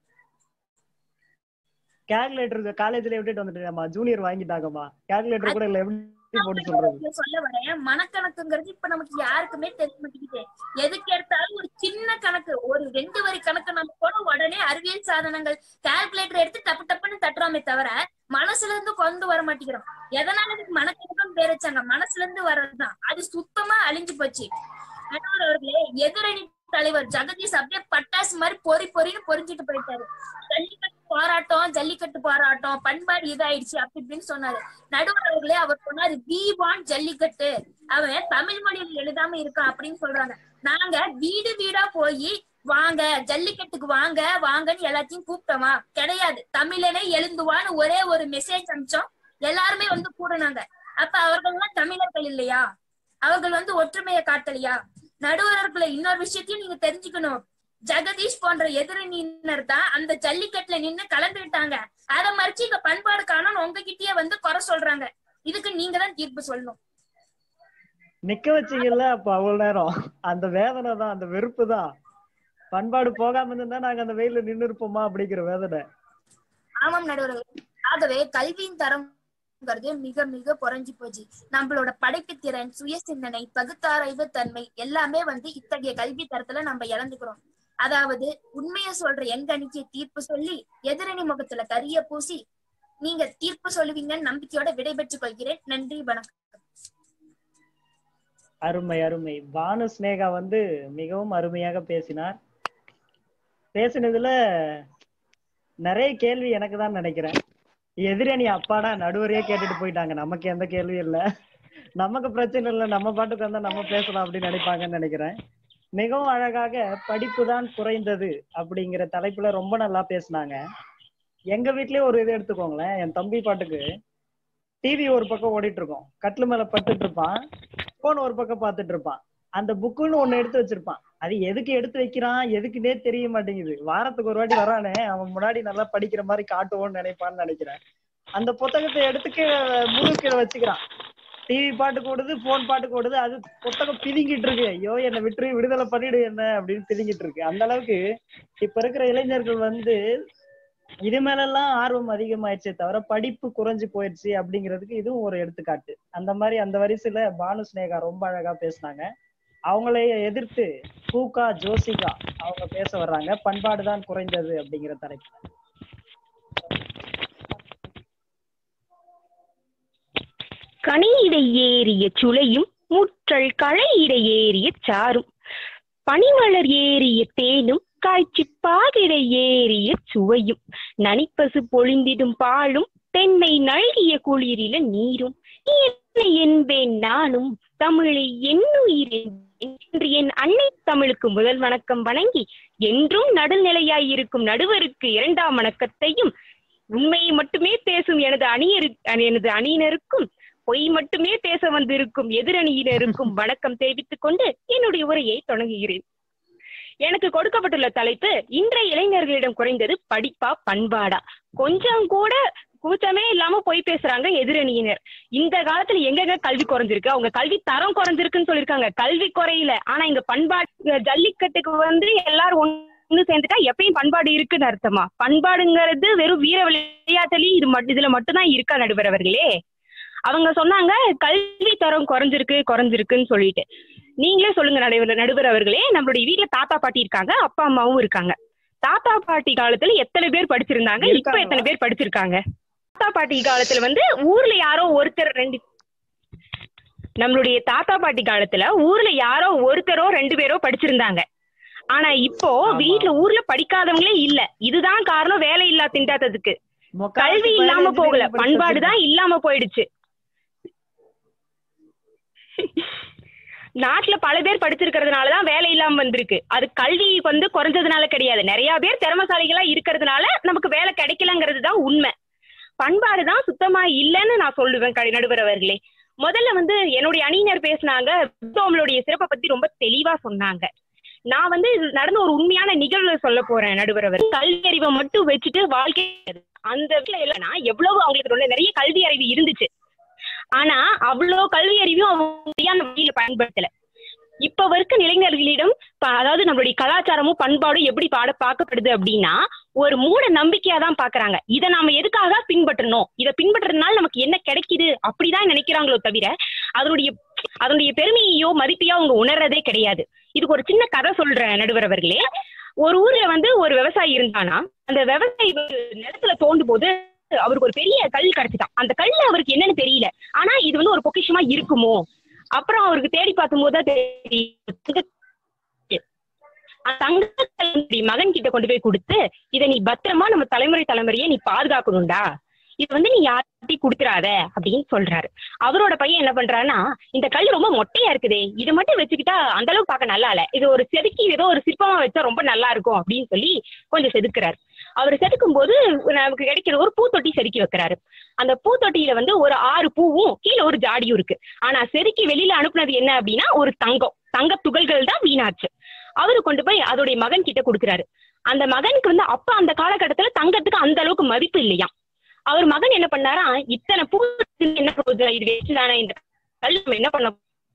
கால்குலேட்டர் காலேஜ்ல விட்டுட்டு வந்துட்டேன்மா ஜூனியர் வாங்கிட்டாங்கம்மா கால்குலேட்டர் கூட இல்ல எப்படி போட்டு சொல்றது நான் சொல்ல வரேன் மனக்கணக்குங்கிறது இப்ப நமக்கு யாருக்குமே தெரிய மாட்டேங்குது எதுக்கு எடுத்தாலும் ஒரு சின்ன கணக்கு ஒரு ரெண்டு வரி கணக்கு நம்ம கூட உடனே அறிவியல் சாதனங்கள் கால்குலேட்டர் எடுத்து டப்பு டப்புன்னு தட்டுறோமே தவிர மனசுல இருந்து கொண்டு வர மாட்டேங்கிறோம் எதனால இதுக்கு மனக்கணக்கும் பேர் வச்சாங்க மனசுல இருந்து வர்றதுதான் அது சுத்தமா அழிஞ்சு போச்சு நடுவர் அவர்களே எதிரணி தலைவர் ஜெகதீஷ் அப்படியே பட்டாசு மாதிரி பொறி பொறின்னு பொறிஞ்சிட்டு போயிட்டாரு ஜல்லிக்கட்டு போராட்டம் ஜல்லிக்கட்டு போராட்டம் பண்பாடு இதாயிடுச்சு அப்படி இப்படின்னு சொன்னாரு நடுவர் அவர்களே அவர் சொன்னாரு வி வான் ஜல்லிக்கட்டு அவன் தமிழ் மொழியில் எழுதாம இருக்கான் அப்படின்னு சொல்றாங்க நாங்க வீடு வீடா போய் வாங்க ஜல்லிக்கட்டுக்கு வாங்க வாங்கன்னு எல்லாத்தையும் கூப்பிட்டோமா கிடையாது தமிழனே எழுந்துவான்னு ஒரே ஒரு மெசேஜ் அனுப்பிச்சோம் எல்லாருமே வந்து கூடுனாங்க அப்ப அவர்கள் எல்லாம் தமிழர்கள் இல்லையா அவர்கள் வந்து ஒற்றுமையை காட்டலையா நடுவர்களை இன்னொரு விஷயத்தையும் நீங்க தெரிஞ்சுக்கணும் ஜெகதீஷ் போன்ற எதிரணியினர் தான் அந்த ஜல்லிக்கட்டுல நின்னு கலந்துக்கிட்டாங்க அதை மறிச்சு இங்க பண்பாடு காணும் உங்ககிட்டயே வந்து குறை சொல்றாங்க இதுக்கு நீங்க தான் தீர்ப்பு சொல்லணும் நிக்க வச்சீங்கல்ல அப்ப அவ்வளவு நேரம் அந்த வேதனை தான் அந்த வெறுப்பு தான் பண்பாடு போகாம இருந்தா நாங்க அந்த வெயில நின்னு இருப்போமா அப்படிங்கிற வேதனை ஆமாம் நடுவர்களே ஆகவே கல்வியின் தரம்ங்கிறது மிக மிக குறைஞ்சு போச்சு நம்மளோட படைப்பு திறன் சுய சிந்தனை பகுத்தாராய்வு தன்மை எல்லாமே வந்து இத்தகைய கல்வி தரத்துல நம்ம இழந்துக்கிறோம் அதாவது உண்மையை சொல்ற எங்க அணிக்கு தீர்ப்பு சொல்லி எதிரணி முகத்துல கரிய பூசி நீங்க தீர்ப்பு சொல்லுவீங்கன்னு நம்பிக்கையோட விடைபெற்றுக் கொள்கிறேன் நன்றி வணக்கம் அருமை அருமை பானு ஸ்னேகா வந்து மிகவும் அருமையாக பேசினார் பேசினதுல நிறைய கேள்வி எனக்கு தான் நினைக்கிறேன் எதிரணி அப்பாடா நடுவரையே கேட்டுட்டு போயிட்டாங்க நமக்கு எந்த கேள்வியும் இல்ல நமக்கு பிரச்சனை இல்லை நம்ம பாட்டுக்கு வந்தா நம்ம பேசலாம் அப்படின்னு நினைப்பாங்கன்னு நினைக்கிறேன் மிகவும் அழகாக படிப்பு தான் குறைந்தது அப்படிங்கிற தலைப்புல ரொம்ப நல்லா பேசினாங்க எங்க வீட்லயே ஒரு இது எடுத்துக்கோங்களேன் என் தம்பி பாட்டுக்கு டிவி ஒரு பக்கம் ஓடிட்டு இருக்கும் கட்டில் மேல படுத்துட்டு இருப்பான் போன் ஒரு பக்கம் பார்த்துட்டு இருப்பான் அந்த புக்குன்னு ஒண்ணு எடுத்து வச்சிருப்பான் அது எதுக்கு எடுத்து வைக்கிறான் எதுக்குன்னே தெரிய மாட்டேங்குது வாரத்துக்கு ஒரு வாட்டி வரானே அவன் முன்னாடி நல்லா படிக்கிற மாதிரி காட்டுவோன்னு நினைப்பான்னு நினைக்கிறேன் அந்த புத்தகத்தை எடுத்துக்கு முழு கீழே வச்சுக்கிறான் டிவி பாட்டுக்கு ஓடுது போன் பாட்டுக்கு ஓடுது அது புத்தகம் பிதுங்கிட்டு இருக்கு ஐயோ என்னை விட்டுரு விடுதலை பண்ணிடு என்ன அப்படின்னு பிதுங்கிட்டு இருக்கு அந்த அளவுக்கு இப்ப இருக்கிற இளைஞர்கள் வந்து இது மேல எல்லாம் ஆர்வம் அதிகமாயிடுச்சே தவிர படிப்பு குறைஞ்சு போயிடுச்சு அப்படிங்கிறதுக்கு இதுவும் ஒரு எடுத்துக்காட்டு அந்த மாதிரி அந்த வரிசையில பானு ஸ்னேகா ரொம்ப அழகா பேசினாங்க அவங்களை எதிர்த்து பூகா ஜோசிகா அவங்க பேச வர்றாங்க பண்பாடுதான் குறைந்தது அப்படிங்கிற தலைப்புல கனியிடை ஏறிய சுளையும் முற்றல் களையிடை ஏறிய சாரும் பனிமலர் ஏறிய தேனும் காய்ச்சி பாதிடை ஏறிய சுவையும் நனிப்பசு பொழிந்திடும் பாலும் தென்னை நல்கிய குளிரில நீரும் என்னை என்பேன் நானும் தமிழை என்னுயிர் இன்று என் அன்னை தமிழுக்கு முதல் வணக்கம் வணங்கி என்றும் நடுநிலையாய் இருக்கும் நடுவருக்கு இரண்டாம் வணக்கத்தையும் உண்மையை மட்டுமே பேசும் எனது அணியரு எனது அணியினருக்கும் பொய் மட்டுமே பேச வந்திருக்கும் எதிரணியினருக்கும் வணக்கம் தெரிவித்துக் கொண்டு என்னுடைய உரையை தொடங்குகிறேன் எனக்கு கொடுக்கப்பட்டுள்ள தலைப்பு இன்றைய இளைஞர்களிடம் குறைந்தது படிப்பா பண்பாடா கொஞ்சம் கூட கூச்சமே இல்லாம போய் பேசுறாங்க எதிரணியினர் இந்த காலத்துல எங்கெங்க கல்வி குறைஞ்சிருக்கு அவங்க கல்வி தரம் குறைஞ்சிருக்குன்னு சொல்லியிருக்காங்க கல்வி குறையில ஆனா இங்க பண்பாடு ஜல்லிக்கட்டுக்கு வந்து எல்லாரும் ஒண்ணு சேர்ந்துட்டா எப்பயும் பண்பாடு இருக்குன்னு அர்த்தமா பண்பாடுங்கிறது வெறும் வீர விளையாட்டுலயும் இது மட்டும் இதுல மட்டும்தான் இருக்கா நடுவர் அவர்களே அவங்க சொன்னாங்க கல்வி தரம் குறைஞ்சிருக்கு குறைஞ்சிருக்குன்னு சொல்லிட்டு நீங்களே சொல்லுங்க நடுவர் நடுவர் அவர்களே நம்மளுடைய வீட்டுல தாத்தா பாட்டி இருக்காங்க அப்பா அம்மாவும் இருக்காங்க தாத்தா பாட்டி காலத்துல எத்தனை பேர் படிச்சிருந்தாங்க இப்ப இருக்காங்களா? எத்தனை பேர் படிச்சிருக்காங்க தாத்தா பாட்டி காலத்துல வந்து ஊர்ல யாரோ ஒருத்தர் ரெண்டு நம்மளுடைய தாத்தா பாட்டி காலத்துல ஊர்ல யாரோ ஒருத்தரோ ரெண்டு பேரோ படிச்சிருந்தாங்க ஆனா இப்போ ஆமா. வீட்ல ஊர்ல படிக்காதவங்களே இல்ல இதுதான் காரணம் வேலை இல்லா திண்டாட்டத்துக்கு முக்காவாசி கல்வி பேர் இல்லாம engineering போகல படிச்சு பண்பாடு வச்சிருக்காங்க. தான் இல்லாம போயிடுச்சு நாட்டுல பல பேர் படிச்சிருக்கிறதுனாலதான் வேலை இல்லாம வந்திருக்கு அது கல்வி வந்து குறைஞ்சதுனால கிடையாது நிறைய பேர் திறமசாலிகளா இருக்கிறதுனால நமக்கு வேலை கிடைக்கலங்கிறது தான் உண்மை பண்பாடு தான் சுத்தமா இல்லைன்னு நான் சொல்லுவேன் கடி- நடுவர் அவர்களே முதல்ல வந்து என்னுடைய அணியினர் பேசினாங்க புத்தகங்களுடைய சிறப்பை பத்தி ரொம்ப தெளிவா சொன்னாங்க நான் வந்து இது நடந்த ஒரு உண்மையான நிகழ்வு சொல்ல போறேன் நடுவர் அவர் கல்வி அறிவை மட்டும் வச்சுட்டு வாழ்க்கை அந்த வீட்டுல இல்லைன்னா எவ்வளவு அவங்களுக்கு ரொம்ப நிறைய கல்வி அறிவு இருந்துச்சு ஆனா அவ்வளவு கல்வி அறிவும் அவங்க சரியான வழியில பயன்படுத்தல இப்ப இருக்க இளைஞர்களிடம் ப- அதாவது நம்மளுடைய கலாச்சாரமும் பண்பாடும் எப்படி பாட பார்க்கப்படுது அப்படின்னா ஒரு மூட நம்பிக்கையா தான் பாக்குறாங்க இதை நாம எதுக்காக பின்பற்றணும் இதை பின்பற்றதுனால நமக்கு என்ன கிடைக்குது அப்படிதான் நினைக்கிறாங்களோ தவிர அதனுடைய அதனுடைய பெருமையையோ மதிப்பையோ அவங்க உணர்றதே கிடையாது இதுக்கு ஒரு சின்ன கதை சொல்றேன் நடுவர் அவர்களே ஒரு ஊர்ல வந்து ஒரு விவசாயி இருந்தானா அந்த விவசாயி வந்து நிலத்துல தோண்டும் போது அவருக்கு ஒரு பெரிய கல் கிடைச்சிட்டான் அந்த கல் அவருக்கு என்னன்னு தெரியல ஆனா இது வந்து ஒரு பொக்கிஷமா இருக்குமோ அப்புறம் அவருக்கு தேடி பார்க்கும்போது தான் தெரியும் அந்த தங்கத்தை மகன் கிட்ட கொண்டு போய் கொடுத்து இதை நீ பத்திரமா நம்ம தலைமுறை தலைமுறையே நீ பாதுகாக்கணும்டா இது வந்து நீ யார்கிட்டயும் கொடுத்துறாத அப்படின்னு சொல்றாரு அவரோட பையன் என்ன பண்றாருன்னா இந்த கல் ரொம்ப மொட்டையா இருக்குதே இதை மட்டும் வச்சுக்கிட்டா அந்த அளவுக்கு பார்க்க நல்லா இல்ல இது ஒரு செதுக்கி ஏதோ ஒரு சிற்பமா வச்சா ரொம்ப நல்லா இருக்கும் அப்படின்னு சொல்லி கொஞ்சம் செதுக்குறாரு அவர் செதுக்கும் போது நமக்கு கிடைக்கிற ஒரு பூத்தொட்டி செதுக்கி வைக்கிறாரு அந்த பூத்தொட்டியில வந்து ஒரு ஆறு பூவும் கீழே ஒரு ஜாடியும் இருக்கு ஆனா செதுக்கி வெளியில அனுப்புனது என்ன அப்படின்னா ஒரு தங்கம் தங்க துகள்கள் தான் வீணாச்சு அவரு கொண்டு போய் அதோடைய மகன் கிட்ட கொடுக்குறாரு அந்த மகனுக்கு வந்து அப்ப அந்த காலகட்டத்துல தங்கத்துக்கு அந்த அளவுக்கு மதிப்பு இல்லையா அவர் மகன் என்ன பண்ணாரா இத்தனை பூ என்ன பிரயோஜனம்? இது வச்சுதானே இந்த கல் நம்ம என்ன பண்ண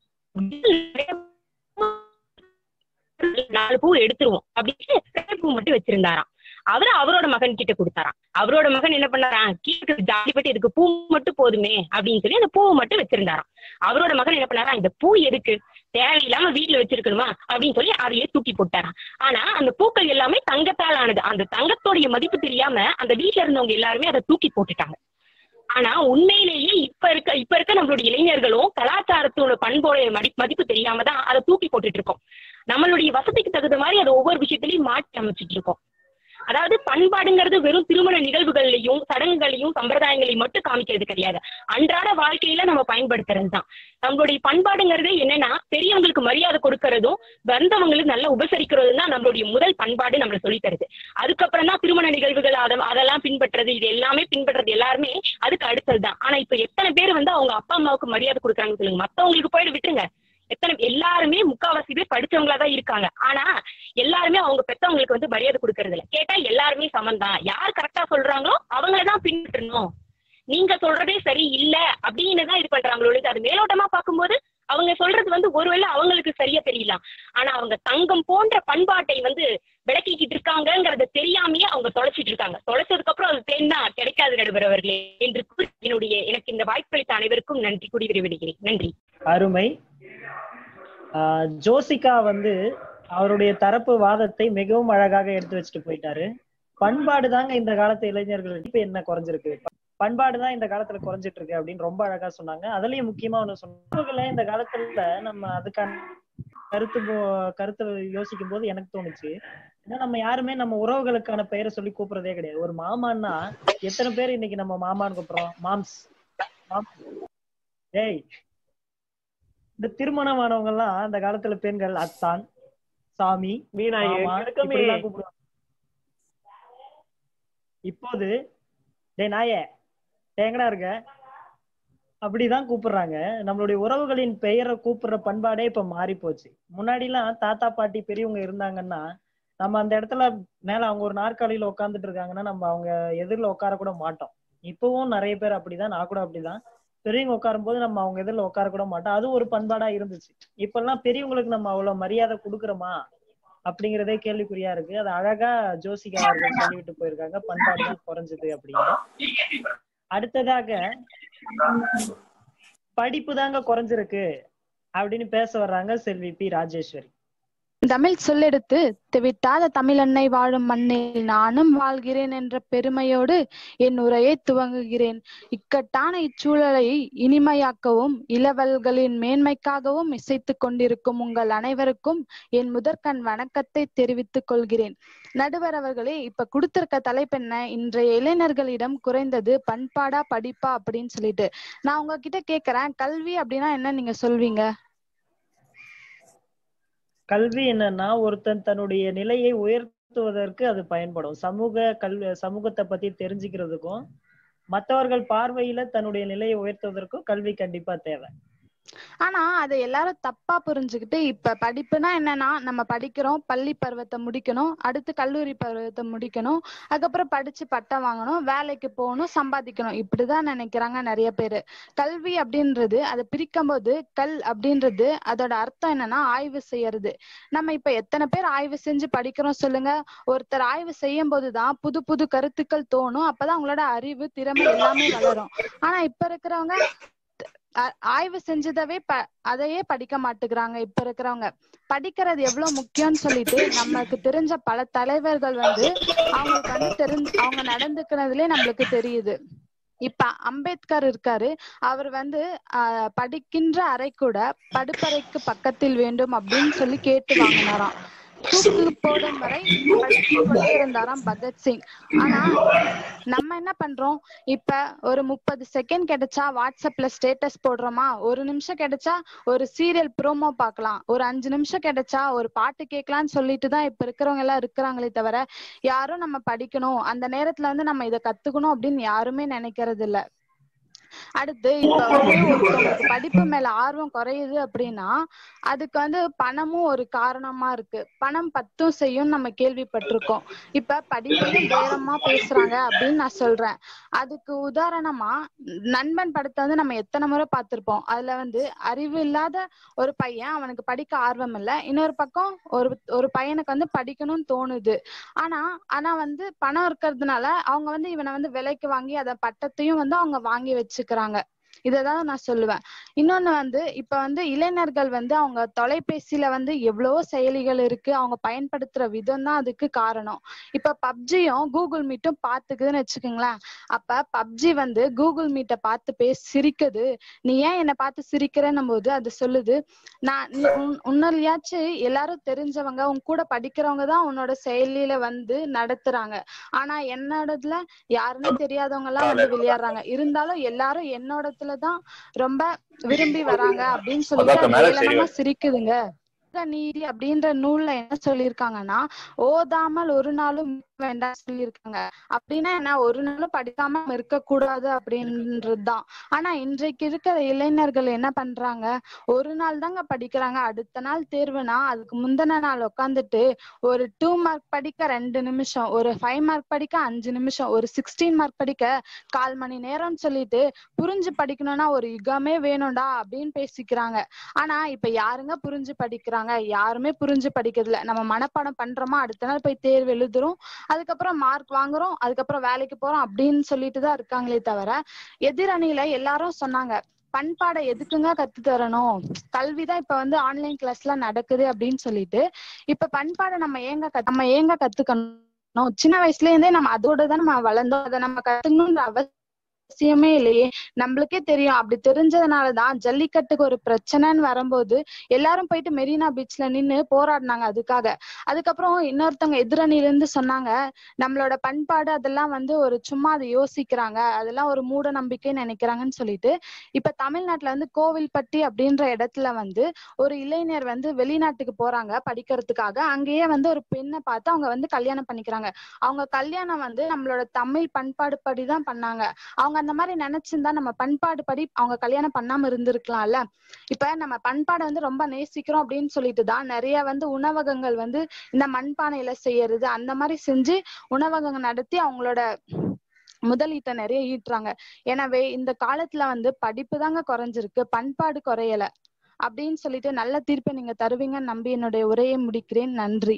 நாலு பூ எடுத்துருவோம் அப்படின்னு ரெண்டு பூ மட்டும் வச்சிருந்தாராம் அவரு அவரோட மகன் கிட்ட கொடுத்தாராம் அவரோட மகன் என்ன பண்ணாராம் கீழே ஜாலி பட்டு இதுக்கு பூ மட்டும் போதுமே அப்படின்னு சொல்லி அந்த பூவை மட்டும் வச்சிருந்தாராம் அவரோட மகன் என்ன பண்ணாரா இந்த பூ எதுக்கு தேவையில்லாம வீட்டுல வச்சிருக்கணுமா அப்படின்னு சொல்லி அதையே தூக்கி போட்டாராம் ஆனா அந்த பூக்கள் எல்லாமே தங்கத்தால் ஆனது அந்த தங்கத்தோடைய மதிப்பு தெரியாம அந்த வீட்டுல இருந்தவங்க எல்லாருமே அதை தூக்கி போட்டுட்டாங்க ஆனா உண்மையிலேயே இப்ப இருக்க இப்ப இருக்க நம்மளுடைய இளைஞர்களும் கலாச்சாரத்தோட பண்போட மதி மதிப்பு தெரியாம தான் அதை தூக்கி போட்டுட்டு இருக்கோம் நம்மளுடைய வசதிக்கு தகுந்த மாதிரி அதை ஒவ்வொரு விஷயத்திலையும் மாற்றி அமைச்சிட்டு இருக்கோம் அதாவது பண்பாடுங்கிறது வெறும் திருமண நிகழ்வுகள்லையும் சடங்குகளையும் சம்பிரதாயங்களையும் மட்டும் காமிக்கிறது கிடையாது அன்றாட வாழ்க்கையில நம்ம பயன்படுத்துறது தான் நம்மளுடைய பண்பாடுங்கிறது என்னன்னா பெரியவங்களுக்கு மரியாதை கொடுக்கறதும் வந்தவங்களுக்கு நல்லா உபசரிக்கிறதும் தான் நம்மளுடைய முதல் பண்பாடு நம்மள சொல்லி தருது அதுக்கப்புறம் தான் திருமண நிகழ்வுகள் அத அதெல்லாம் பின்பற்றுறது இது எல்லாமே பின்பற்றுறது எல்லாருமே அதுக்கு அடுத்ததுதான் ஆனா இப்ப எத்தனை பேர் வந்து அவங்க அப்பா அம்மாவுக்கு மரியாதை கொடுக்குறாங்கன்னு சொல்லுங்க மத்தவங்களுக்கு போயிட்டு விட்டுருங்க எத்தனை எல்லாருமே முக்காவாசி பேர் படிச்சவங்களா தான் இருக்காங்க ஆனா எல்லாருமே அவங்க பெத்தவங்களுக்கு வந்து மரியாதை கொடுக்கறது இல்ல கேட்டா எல்லாருமே சமந்தான் யார் கரெக்டா சொல்றாங்களோ அவங்களதான் பின்பற்றணும் நீங்க சொல்றதே சரி இல்ல அப்படின்னு தான் இது பண்றாங்களோ ஒழிய அது மேலோட்டமா பார்க்கும்போது அவங்க சொல்றது வந்து ஒருவேளை அவங்களுக்கு சரியா தெரியலாம் ஆனா அவங்க தங்கம் போன்ற பண்பாட்டை வந்து விளக்கிக்கிட்டு இருக்காங்கங்கறத தெரியாமயே அவங்க தொலைச்சிட்டு இருக்காங்க தொலைச்சதுக்கு அப்புறம் அது தேர்ந்தா கிடைக்காது நடுவரவர்களே என்று கூறி என்னுடைய எனக்கு இந்த வாய்ப்பளித்த அனைவருக்கும் நன்றி கூறி விரைவிடுகிறேன் நன்றி அருமை ஆஹ் ஜோசிகா வந்து அவருடைய தரப்பு வாதத்தை மிகவும் அழகாக எடுத்து வச்சுட்டு போயிட்டாரு பண்பாடு தாங்க இந்த காலத்து இளைஞர்கள் இப்ப என்ன குறைஞ்சிருக்கு பண்பாடு தான் இந்த காலத்துல குறைஞ்சிட்டு இருக்கு அப்படின்னு ரொம்ப அழகா சொன்னாங்க அதுலயும் முக்கியமா ஒண்ணு சொன்னாங்க இந்த காலத்துல நம்ம அதுக்கான கருத்து போ- கருத்தை யோசிக்கும் போது எனக்கு தோணுச்சு ஏன்னா நம்ம யாருமே நம்ம உறவுகளுக்கான பெயரை சொல்லி கூப்பிடுறதே கிடையாது ஒரு மாமான்னா எத்தனை பேர் இன்னைக்கு நம்ம மாமான்னு கூப்பிடுறோம் மாம்ஸ் மாம். டேய் இந்த திருமணமானவங்க எல்லாம் அந்த காலத்துல பெண்கள் அத்தான் சாமி மீனா மாமா எடுக்கமே இப்படிலாம் கூப்பிடுவாங்க இப்போது டேய் நாயே டேய் எங்கடா இருக்க அப்படிதான் கூப்பிடுறாங்க நம்மளுடைய உறவுகளின் பெயரை கூப்பிடுற பண்பாடே இப்ப மாறி போச்சு முன்னாடி எல்லாம் தாத்தா பாட்டி பெரியவங்க இருந்தாங்கன்னா நம்ம அந்த இடத்துல மேல அவங்க ஒரு நாற்காலியில உட்காந்துட்டு இருக்காங்கன்னா நம்ம அவங்க எதிரில உட்கார கூட மாட்டோம் இப்பவும் நிறைய பேர் அப்படிதான் நான் கூட அப்படிதான் பெரியவங்க உட்காரும் போது நம்ம அவங்க எதிரில உட்கார கூட மாட்டோம் அது ஒரு பண்பாடா இருந்துச்சு இப்ப எல்லாம் பெரியவங்களுக்கு நம்ம அவ்வளவு மரியாதை கொடுக்குறோமா அப்படிங்கறதே கேள்விக்குறியா இருக்கு அது அழகா ஜோசிகா அவர்கள் சொல்லிவிட்டு போயிருக்காங்க பண்பாடு தான் குறைஞ்சது அப்படின்னு அடுத்ததாக படிப்பு தாங்க குறைஞ்சிருக்கு அப்படின்னு பேச வர்றாங்க செல்வி பி ராஜேஸ்வரி தமிழ் சொல்லெடுத்து தெவிட்டாத தமிழன்னை வாழும் மண்ணில் நானும் வாழ்கிறேன் என்ற பெருமையோடு என் உரையை துவங்குகிறேன் இக்கட்டான இச்சூழலை இனிமையாக்கவும் இளவல்களின் மேன்மைக்காகவும் இசைத்துக் கொண்டிருக்கும் உங்கள் அனைவருக்கும் என் முதற்கண் வணக்கத்தை தெரிவித்துக் கொள்கிறேன் நடுவர் அவர்களே இப்ப கொடுத்திருக்க தலைப்பென்ன இன்றைய இளைஞர்களிடம் குறைந்தது பண்பாடா படிப்பா அப்படின்னு சொல்லிட்டு நான் உங்ககிட்ட கேக்குறேன் கல்வி அப்படின்னா என்ன நீங்க சொல்வீங்க கல்வி என்னன்னா ஒருத்தன் தன்னுடைய நிலையை உயர்த்துவதற்கு அது பயன்படும் சமூக கல்வி சமூகத்தை பத்தி தெரிஞ்சுக்கிறதுக்கும் மற்றவர்கள் பார்வையில தன்னுடைய நிலையை உயர்த்துவதற்கும் கல்வி கண்டிப்பா தேவை ஆனா அதை எல்லாரும் தப்பா புரிஞ்சுக்கிட்டு இப்ப படிப்புனா என்னன்னா நம்ம படிக்கிறோம் பள்ளி பருவத்தை முடிக்கணும் அடுத்து கல்லூரி பருவத்தை முடிக்கணும் அதுக்கப்புறம் படிச்சு பட்டம் வாங்கணும் வேலைக்கு போகணும் சம்பாதிக்கணும் இப்படிதான் நினைக்கிறாங்க நிறைய பேரு கல்வி அப்படின்றது அதை பிரிக்கும் போது கல் அப்படின்றது அதோட அர்த்தம் என்னன்னா ஆய்வு செய்யறது நம்ம இப்ப எத்தனை பேர் ஆய்வு செஞ்சு படிக்கிறோம் சொல்லுங்க ஒருத்தர் ஆய்வு செய்யும் போதுதான் புது புது கருத்துக்கள் தோணும் அப்பதான் அவங்களோட அறிவு திறமை எல்லாமே வளரும் ஆனா இப்ப இருக்கிறவங்க ஆ- ஆய்வு செஞ்சதவே ப அதையே படிக்க மாட்டேங்கிறாங்க இப்ப இருக்கிறவங்க படிக்கிறது எவ்வளவு முக்கியம்னு சொல்லிட்டு நமக்கு தெரிஞ்ச பல தலைவர்கள் வந்து அவங்களுக்கு வந்து தெரிஞ்சு அவங்க நடந்துக்கிறதுலே நம்மளுக்கு தெரியுது இப்ப அம்பேத்கர் இருக்காரு அவர் வந்து ஆஹ் படிக்கின்ற அறை கூட படுப்பறைக்கு பக்கத்தில் வேண்டும் அப்படின்னு சொல்லி கேட்டு வாங்கினாராம் தூக்கு போடும் வரை படித்துக் கொண்டே இருந்தாராம் பகத்சிங் ஆனா நம்ம என்ன பண்றோம் இப்ப ஒரு முப்பது செகண்ட் கிடைச்சா வாட்ஸ்அப்ல ஸ்டேட்டஸ் போடுறோமா ஒரு நிமிஷம் கிடைச்சா ஒரு சீரியல் ப்ரோமோ பார்க்கலாம் ஒரு அஞ்சு நிமிஷம் கிடைச்சா ஒரு பாட்டு கேட்கலாம்னு சொல்லிட்டு தான் இப்ப இருக்கிறவங்க எல்லாம் இருக்கிறாங்களே தவிர யாரும் நம்ம படிக்கணும் அந்த நேரத்துல வந்து நம்ம இதை கத்துக்கணும் அப்படின்னு யாருமே நினைக்கிறது இல்ல அடுத்து இப்ப வந்து ஒருத்தவங்களுக்கு படிப்பு மேல ஆர்வம் குறையுது அப்படின்னா அதுக்கு வந்து பணமும் ஒரு காரணமா இருக்கு பணம் பத்தும் செய்யும் நம்ம கேள்விப்பட்டிருக்கோம் இப்ப படிப்பையும் பேரமா பேசுறாங்க அப்படின்னு நான் சொல்றேன் அதுக்கு உதாரணமா நண்பன் படத்தை வந்து நம்ம எத்தனை முறை பார்த்திருப்போம் அதுல வந்து அறிவு இல்லாத ஒரு பையன் அவனுக்கு படிக்க ஆர்வம் இல்ல இன்னொரு பக்கம் ஒரு ஒரு பையனுக்கு வந்து படிக்கணும்னு தோணுது ஆனா ஆனா வந்து பணம் இருக்கிறதுனால அவங்க வந்து இவனை வந்து விலைக்கு வாங்கி அத பட்டத்தையும் வந்து அவங்க வாங்கி வச்சுக்கிறாங்க இததான் நான் சொல்லுவேன் இன்னொன்னு வந்து இப்ப வந்து இளைஞர்கள் வந்து அவங்க தொலைபேசியில வந்து எவ்வளவோ செயலிகள் இருக்கு அவங்க பயன்படுத்துற விதம் தான் அதுக்கு காரணம் இப்ப பப்ஜியும் கூகுள் மீட்டும் பாத்துக்குதுன்னு வச்சுக்கோங்களேன் அப்ப பப்ஜி வந்து கூகுள் மீட்டை பார்த்து பேசி சிரிக்குது நீ ஏன் என்னை பார்த்து சிரிக்கிறன்னும் போது அது சொல்லுது நான் நீ- உன்- உன்னாலயாச்சும் எல்லாரும் தெரிஞ்சவங்க உன் கூட படிக்கிறவங்க தான் உன்னோட செயலியில வந்து நடத்துறாங்க ஆனா என்னோடதுல யாருன்னே தெரியாதவங்க எல்லாம் வந்து விளையாடுறாங்க இருந்தாலும் எல்லாரும் என்னோடதுலதான் ரொம்ப விரும்பி வராங்க அப்படின்னு சொல்லிட்டு அதாக்க அது மேல சரி ஏளனமா சிரிக்குதுங்க சமூக நீதி அப்படின்ற நூல்ல என்ன சொல்லியிருக்காங்கன்னா ஓதாமல் ஒரு நாளும் இருக்க வேண்டாம் சொல்லியிருக்காங்க அப்படின்னா என்ன ஒரு நாளும் படிக்காம இருக்க கூடாது அப்படின்றதுதான் ஆனா இன்றைக்கு இருக்கிற இளைஞர்கள் என்ன பண்றாங்க ஒரு நாள் தாங்க படிக்கிறாங்க அடுத்த நாள் தேர்வுனா அதுக்கு முந்தின நாள் உட்காந்துட்டு ஒரு டூ மார்க் படிக்க ரெண்டு நிமிஷம் ஒரு ஃபைவ் மார்க் படிக்க அஞ்சு நிமிஷம் ஒரு சிக்ஸ்டீன் மார்க் படிக்க கால் மணி நேரம்னு சொல்லிட்டு புரிஞ்சு படிக்கணும்னா ஒரு யுகமே வேணும்டா அப்படின்னு பேசிக்கிறாங்க ஆனா இப்ப யாருங்க புரிஞ்சு படிக்கிறாங்க யாருமே புரிஞ்சு படிக்கிறது இல்ல நம்ம மனப்பாடம் பண்றோமா அடுத்த நாள் போய் தேர்வு எழுதுறோம் அதுக்கப்புறம் மார்க் வாங்குறோம் அதுக்கப்புறம் வேலைக்கு போறோம் அப்படின்னு சொல்லிட்டு தான் இருக்காங்களே தவிர எதிரணியில எல்லாரும் சொன்னாங்க பண்பாடை எதுக்குங்க கத்து தரணும் கல்விதான் இப்ப வந்து ஆன்லைன் கிளாஸ் எல்லாம் நடக்குது அப்படின்னு சொல்லிட்டு இப்ப பண்பாடை நம்ம ஏங்க கத்- நம்ம ஏங்க கத்துக்கணும் சின்ன வயசுல இருந்தே நம்ம அதோட தான் நம்ம வளர்ந்தோம் அதை நம்ம கத்துக்கணும்ன்ற அவசியம் அவசியமே இல்லையே நம்மளுக்கே தெரியும் அப்படி தெரிஞ்சதுனாலதான் ஜல்லிக்கட்டுக்கு ஒரு பிரச்சனைன்னு வரும்போது எல்லாரும் போயிட்டு மெரினா பீச்ல நின்னு போராடினாங்க அதுக்காக அதுக்கப்புறம் இன்னொருத்தவங்க எதிரணியில இருந்து சொன்னாங்க நம்மளோட பண்பாடு அதெல்லாம் வந்து ஒரு சும்மா அதை யோசிக்கிறாங்க அதெல்லாம் ஒரு மூட நம்பிக்கை நினைக்கிறாங்கன்னு சொல்லிட்டு இப்ப தமிழ்நாட்டுல வந்து கோவில்பட்டி அப்படின்ற இடத்துல வந்து ஒரு இளைஞர் வந்து வெளிநாட்டுக்கு போறாங்க படிக்கிறதுக்காக அங்கேயே வந்து ஒரு பெண்ணை பார்த்து அவங்க வந்து கல்யாணம் பண்ணிக்கிறாங்க அவங்க கல்யாணம் வந்து நம்மளோட தமிழ் பண்பாடு படிதான் பண்ணாங்க அவங்க அந்த மாதிரி நினைச்சிருந்தா நம்ம பண்பாடு படி அவங்க கல்யாணம் பண்ணாம இருந்திருக்கலாம்ல இப்ப நம்ம பண்பாடை வந்து ரொம்ப நேசிக்கிறோம் அப்படின்னு சொல்லிட்டு தான் நிறைய வந்து உணவகங்கள் வந்து இந்த மண்பானையில செய்யறது அந்த மாதிரி செஞ்சு உணவகங்கள் நடத்தி அவங்களோட முதலீட்டை நிறைய ஈட்டுறாங்க எனவே இந்த காலத்துல வந்து படிப்பு தாங்க குறைஞ்சிருக்கு பண்பாடு குறையல அப்படின்னு சொல்லிட்டு நல்ல தீர்ப்பை நீங்க தருவீங்கன்னு நம்பி என்னுடைய உரையை முடிக்கிறேன் நன்றி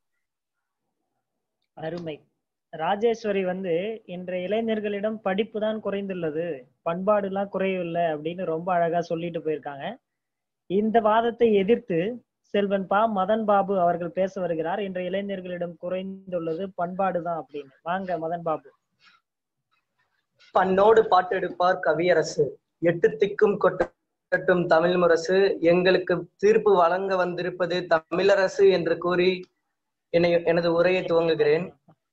அருமை ராஜேஸ்வரி வந்து இன்றைய இளைஞர்களிடம் படிப்பு தான் குறைந்துள்ளது பண்பாடு எல்லாம் குறையவில்லை அப்படின்னு ரொம்ப அழகா சொல்லிட்டு போயிருக்காங்க இந்த வாதத்தை எதிர்த்து செல்வன் பா மதன் பாபு அவர்கள் பேச வருகிறார் இன்றைய இளைஞர்களிடம் குறைந்துள்ளது பண்பாடு தான் அப்படின்னு வாங்க மதன் பாபு பண்ணோடு பாட்டெடுப்பார் கவியரசு எட்டு திக்கும் கொட்டட்டும் தமிழ் முரசு எங்களுக்கு தீர்ப்பு வழங்க வந்திருப்பது தமிழரசு என்று கூறி என்னை எனது உரையை துவங்குகிறேன்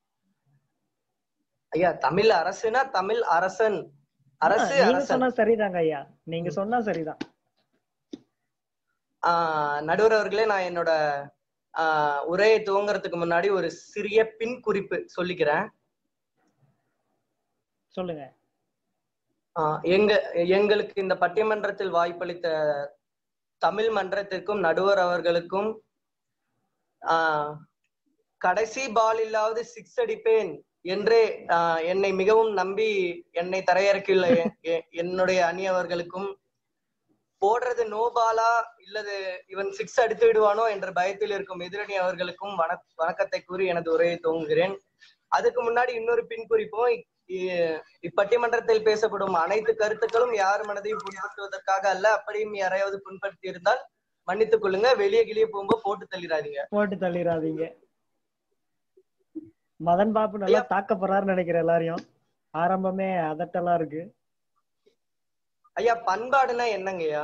ஐயா தமிழ் அரசுனா தமிழ் அரசன் அரசு நீங்க அரசன் சொன்னா சரிதாங்க ஐயா நீங்க சொன்னா சரிதான் ஆஹ் நடுவர் அவர்களே நான் என்னோட ஆஹ் உரையை துவங்குறதுக்கு முன்னாடி ஒரு சிறிய பின் குறிப்பு சொல்லிக்கிறேன் சொல்லுங்க ஆஹ் எங்க எங்களுக்கு இந்த பட்டிமன்றத்தில் வாய்ப்பளித்த தமிழ் மன்றத்திற்கும் நடுவர் அவர்களுக்கும் ஆஹ் கடைசி பாலில்லாவது சிக்ஸ் அடிப்பேன் என்றே ஆஹ் என்னை மிகவும் நம்பி என்னை தரையிறக்கியுள்ள எ- எ- என்னுடைய அணியவர்களுக்கும் போடுறது நோ பாலா இல்லது இவன் சிக்ஸ் அடித்து விடுவானோ என்ற பயத்தில் இருக்கும் எதிரணி அவர்களுக்கும் வணக் வணக்கத்தை கூறி எனது உரையை துவங்குகிறேன் அதுக்கு முன்னாடி இன்னொரு பின் குறிப்பும் இ- இ- இப்பட்டிமன்றத்தில் பேசப்படும் அனைத்து கருத்துக்களும் யார் மனதையும் புண்படுத்துவதற்காக அல்ல அப்படியும் யாரையாவது புண்படுத்தி இருந்தால் மன்னித்துக் கொள்ளுங்க வெளியே கிளியே போகும்போது போட்டு தள்ளிடாதீங்க போட்டு தள்ளிடாதீங்க மதன் பாபு நல்லா தாக்க போறாருன்னு நினைக்கிறேன் எல்லாரையும் ஆரம்பமே அதட்டெல்லாம் இருக்கு ஐயா பண்பாடுனா என்னங்கய்யா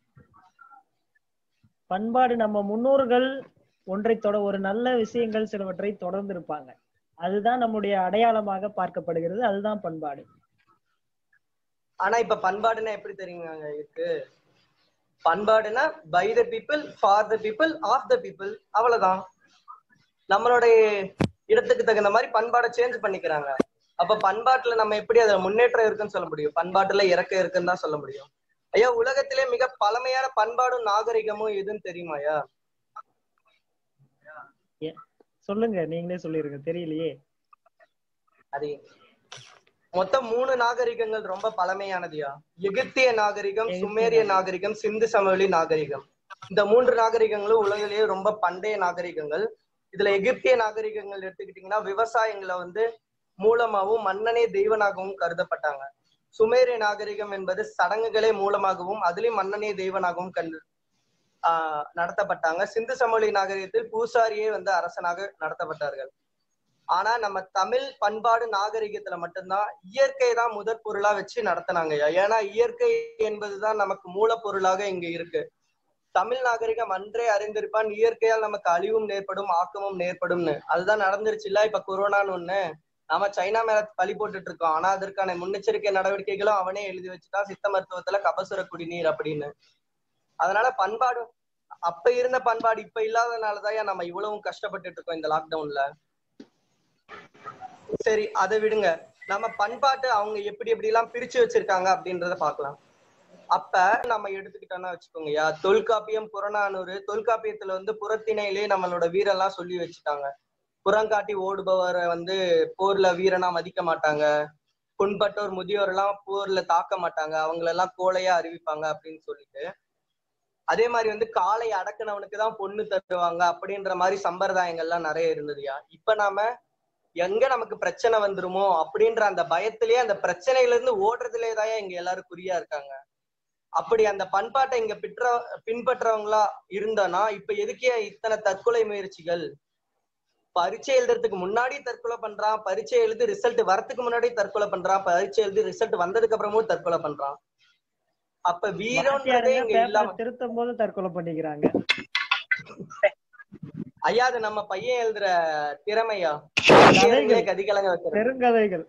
பண்பாடு நம்ம முன்னோர்கள் ஒன்றை தொட ஒரு நல்ல விஷயங்கள் சிலவற்றை தொடர்ந்து இருப்பாங்க அதுதான் நம்முடைய அடையாளமாக பார்க்கப்படுகிறது அதுதான் பண்பாடு ஆனா இப்ப பண்பாடுனா எப்படி தெரியுங்க இருக்கு பண்பாடுனா by the people for the people of the people அவ்வளவுதான் நம்மளுடைய இடத்துக்கு தகுந்த மாதிரி பண்பாடை சேஞ்ச் பண்ணிக்கிறாங்க அப்ப பண்பாட்டுல நம்ம எப்படி அதுல முன்னேற்றம் இருக்குன்னு சொல்ல முடியும் பண்பாட்டுல இறக்கம் இருக்குன்னு தான் சொல்ல முடியும் ஐயா உலகத்திலே மிக பழமையான பண்பாடும் நாகரிகமும் எதுன்னு தெரியுமாயா சொல்லுங்க நீங்களே சொல்லிருங்க தெரியலையே அது மொத்தம் மூணு நாகரிகங்கள் ரொம்ப பழமையானதுயா எகிப்திய நாகரிகம் எகிப்திய சுமேரிய நாகரிகம் சிந்து சமவெளி நாகரிகம் இந்த மூன்று நாகரிகங்களும் உலகிலேயே ரொம்ப பண்டைய நாகரிகங்கள் இதுல எகிப்திய நாகரிகங்கள் எடுத்துக்கிட்டீங்கன்னா விவசாயங்களை வந்து மூலமாகவும் மன்னனே தெய்வனாகவும் கருதப்பட்டாங்க சுமேரிய நாகரிகம் என்பது சடங்குகளே மூலமாகவும் அதுலயும் மன்னனே தெய்வனாகவும் கண்டு ஆஹ் நடத்தப்பட்டாங்க சிந்து சமவெளி நாகரிகத்தில் பூசாரியே வந்து அரசனாக நடத்தப்பட்டார்கள் ஆனா நம்ம தமிழ் பண்பாடு நாகரிகத்துல மட்டும்தான் இயற்கை தான் முதற் பொருளா வச்சு நடத்தினாங்க ஏன்னா இயற்கை என்பதுதான் நமக்கு மூலப்பொருளாக இங்க இருக்கு தமிழ் நாகரிகம் அன்றே அறிந்திருப்பான் இயற்கையால் நமக்கு அழிவும் நேர்படும் ஆக்கமும் நேர்படும்னு அதுதான் நடந்துருச்சுல்ல இப்ப கொரோனான்னு ஒண்ணு நாம சைனா மேல பழி போட்டுட்டு இருக்கோம் ஆனா அதற்கான முன்னெச்சரிக்கை நடவடிக்கைகளும் அவனே எழுதி வச்சுட்டான் சித்த மருத்துவத்துல கபசுர குடிநீர் அப்படின்னு அதனால பண்பாடு அப்ப இருந்த பண்பாடு இப்ப இல்லாதனாலதான் நம்ம இவ்வளவும் கஷ்டப்பட்டுட்டு இருக்கோம் இந்த லாக்டவுன்ல சரி அதை விடுங்க நம்ம பண்பாட்டு அவங்க எப்படி எப்படி எல்லாம் பிரிச்சு வச்சிருக்காங்க அப்படின்றத பார்க்கலாம் அப்ப நம்ம எடுத்துக்கிட்டோம்னா வச்சுக்கோங்கய்யா தொல்காப்பியம் புறநானூறு தொல்காப்பியத்துல வந்து புறத்திணையிலே நம்மளோட வீரெல்லாம் சொல்லி வச்சுட்டாங்க புறங்காட்டி ஓடுபவரை வந்து போர்ல வீரனா மதிக்க மாட்டாங்க புண்பட்டோர் முதியோர் எல்லாம் போர்ல தாக்க மாட்டாங்க அவங்களெல்லாம் கோழையா அறிவிப்பாங்க அப்படின்னு சொல்லிட்டு அதே மாதிரி வந்து காலை அடக்குனவனுக்கு தான் பொண்ணு தருவாங்க அப்படின்ற மாதிரி சம்பிரதாயங்கள்லாம் நிறைய இருந்ததுயா இப்ப நாம எங்க நமக்கு பிரச்சனை வந்துருமோ அப்படின்ற அந்த பயத்திலேயே அந்த பிரச்சனையில இருந்து ஓடுறதுலே தான் இங்க எல்லாரும் குறியா இருக்காங்க அப்படி அந்த பண்பாட்டை இங்க பிற்ற பின்பற்றவங்களா இருந்தோம்னா இப்ப எதுக்கே இத்தனை தற்கொலை முயற்சிகள் பரீட்சை எழுதுறதுக்கு முன்னாடி தற்கொலை பண்றான் பரீட்சை எழுதி ரிசல்ட் வரதுக்கு முன்னாடி தற்கொலை பண்றான் பரீட்சை எழுதி ரிசல்ட் வந்ததுக்கு அப்புறமும் தற்கொலை பண்றான் அப்ப வீரம்ன்றதே இங்க இல்லாம பேப்பர் திருத்தும் போது தற்கொலை பண்ணிக்கிறாங்க ஐயா அது நம்ம பையன் எழுதுற திறமையா கதைகள். கதிகலங்க வைக்கிறது பெருங்கதைகள்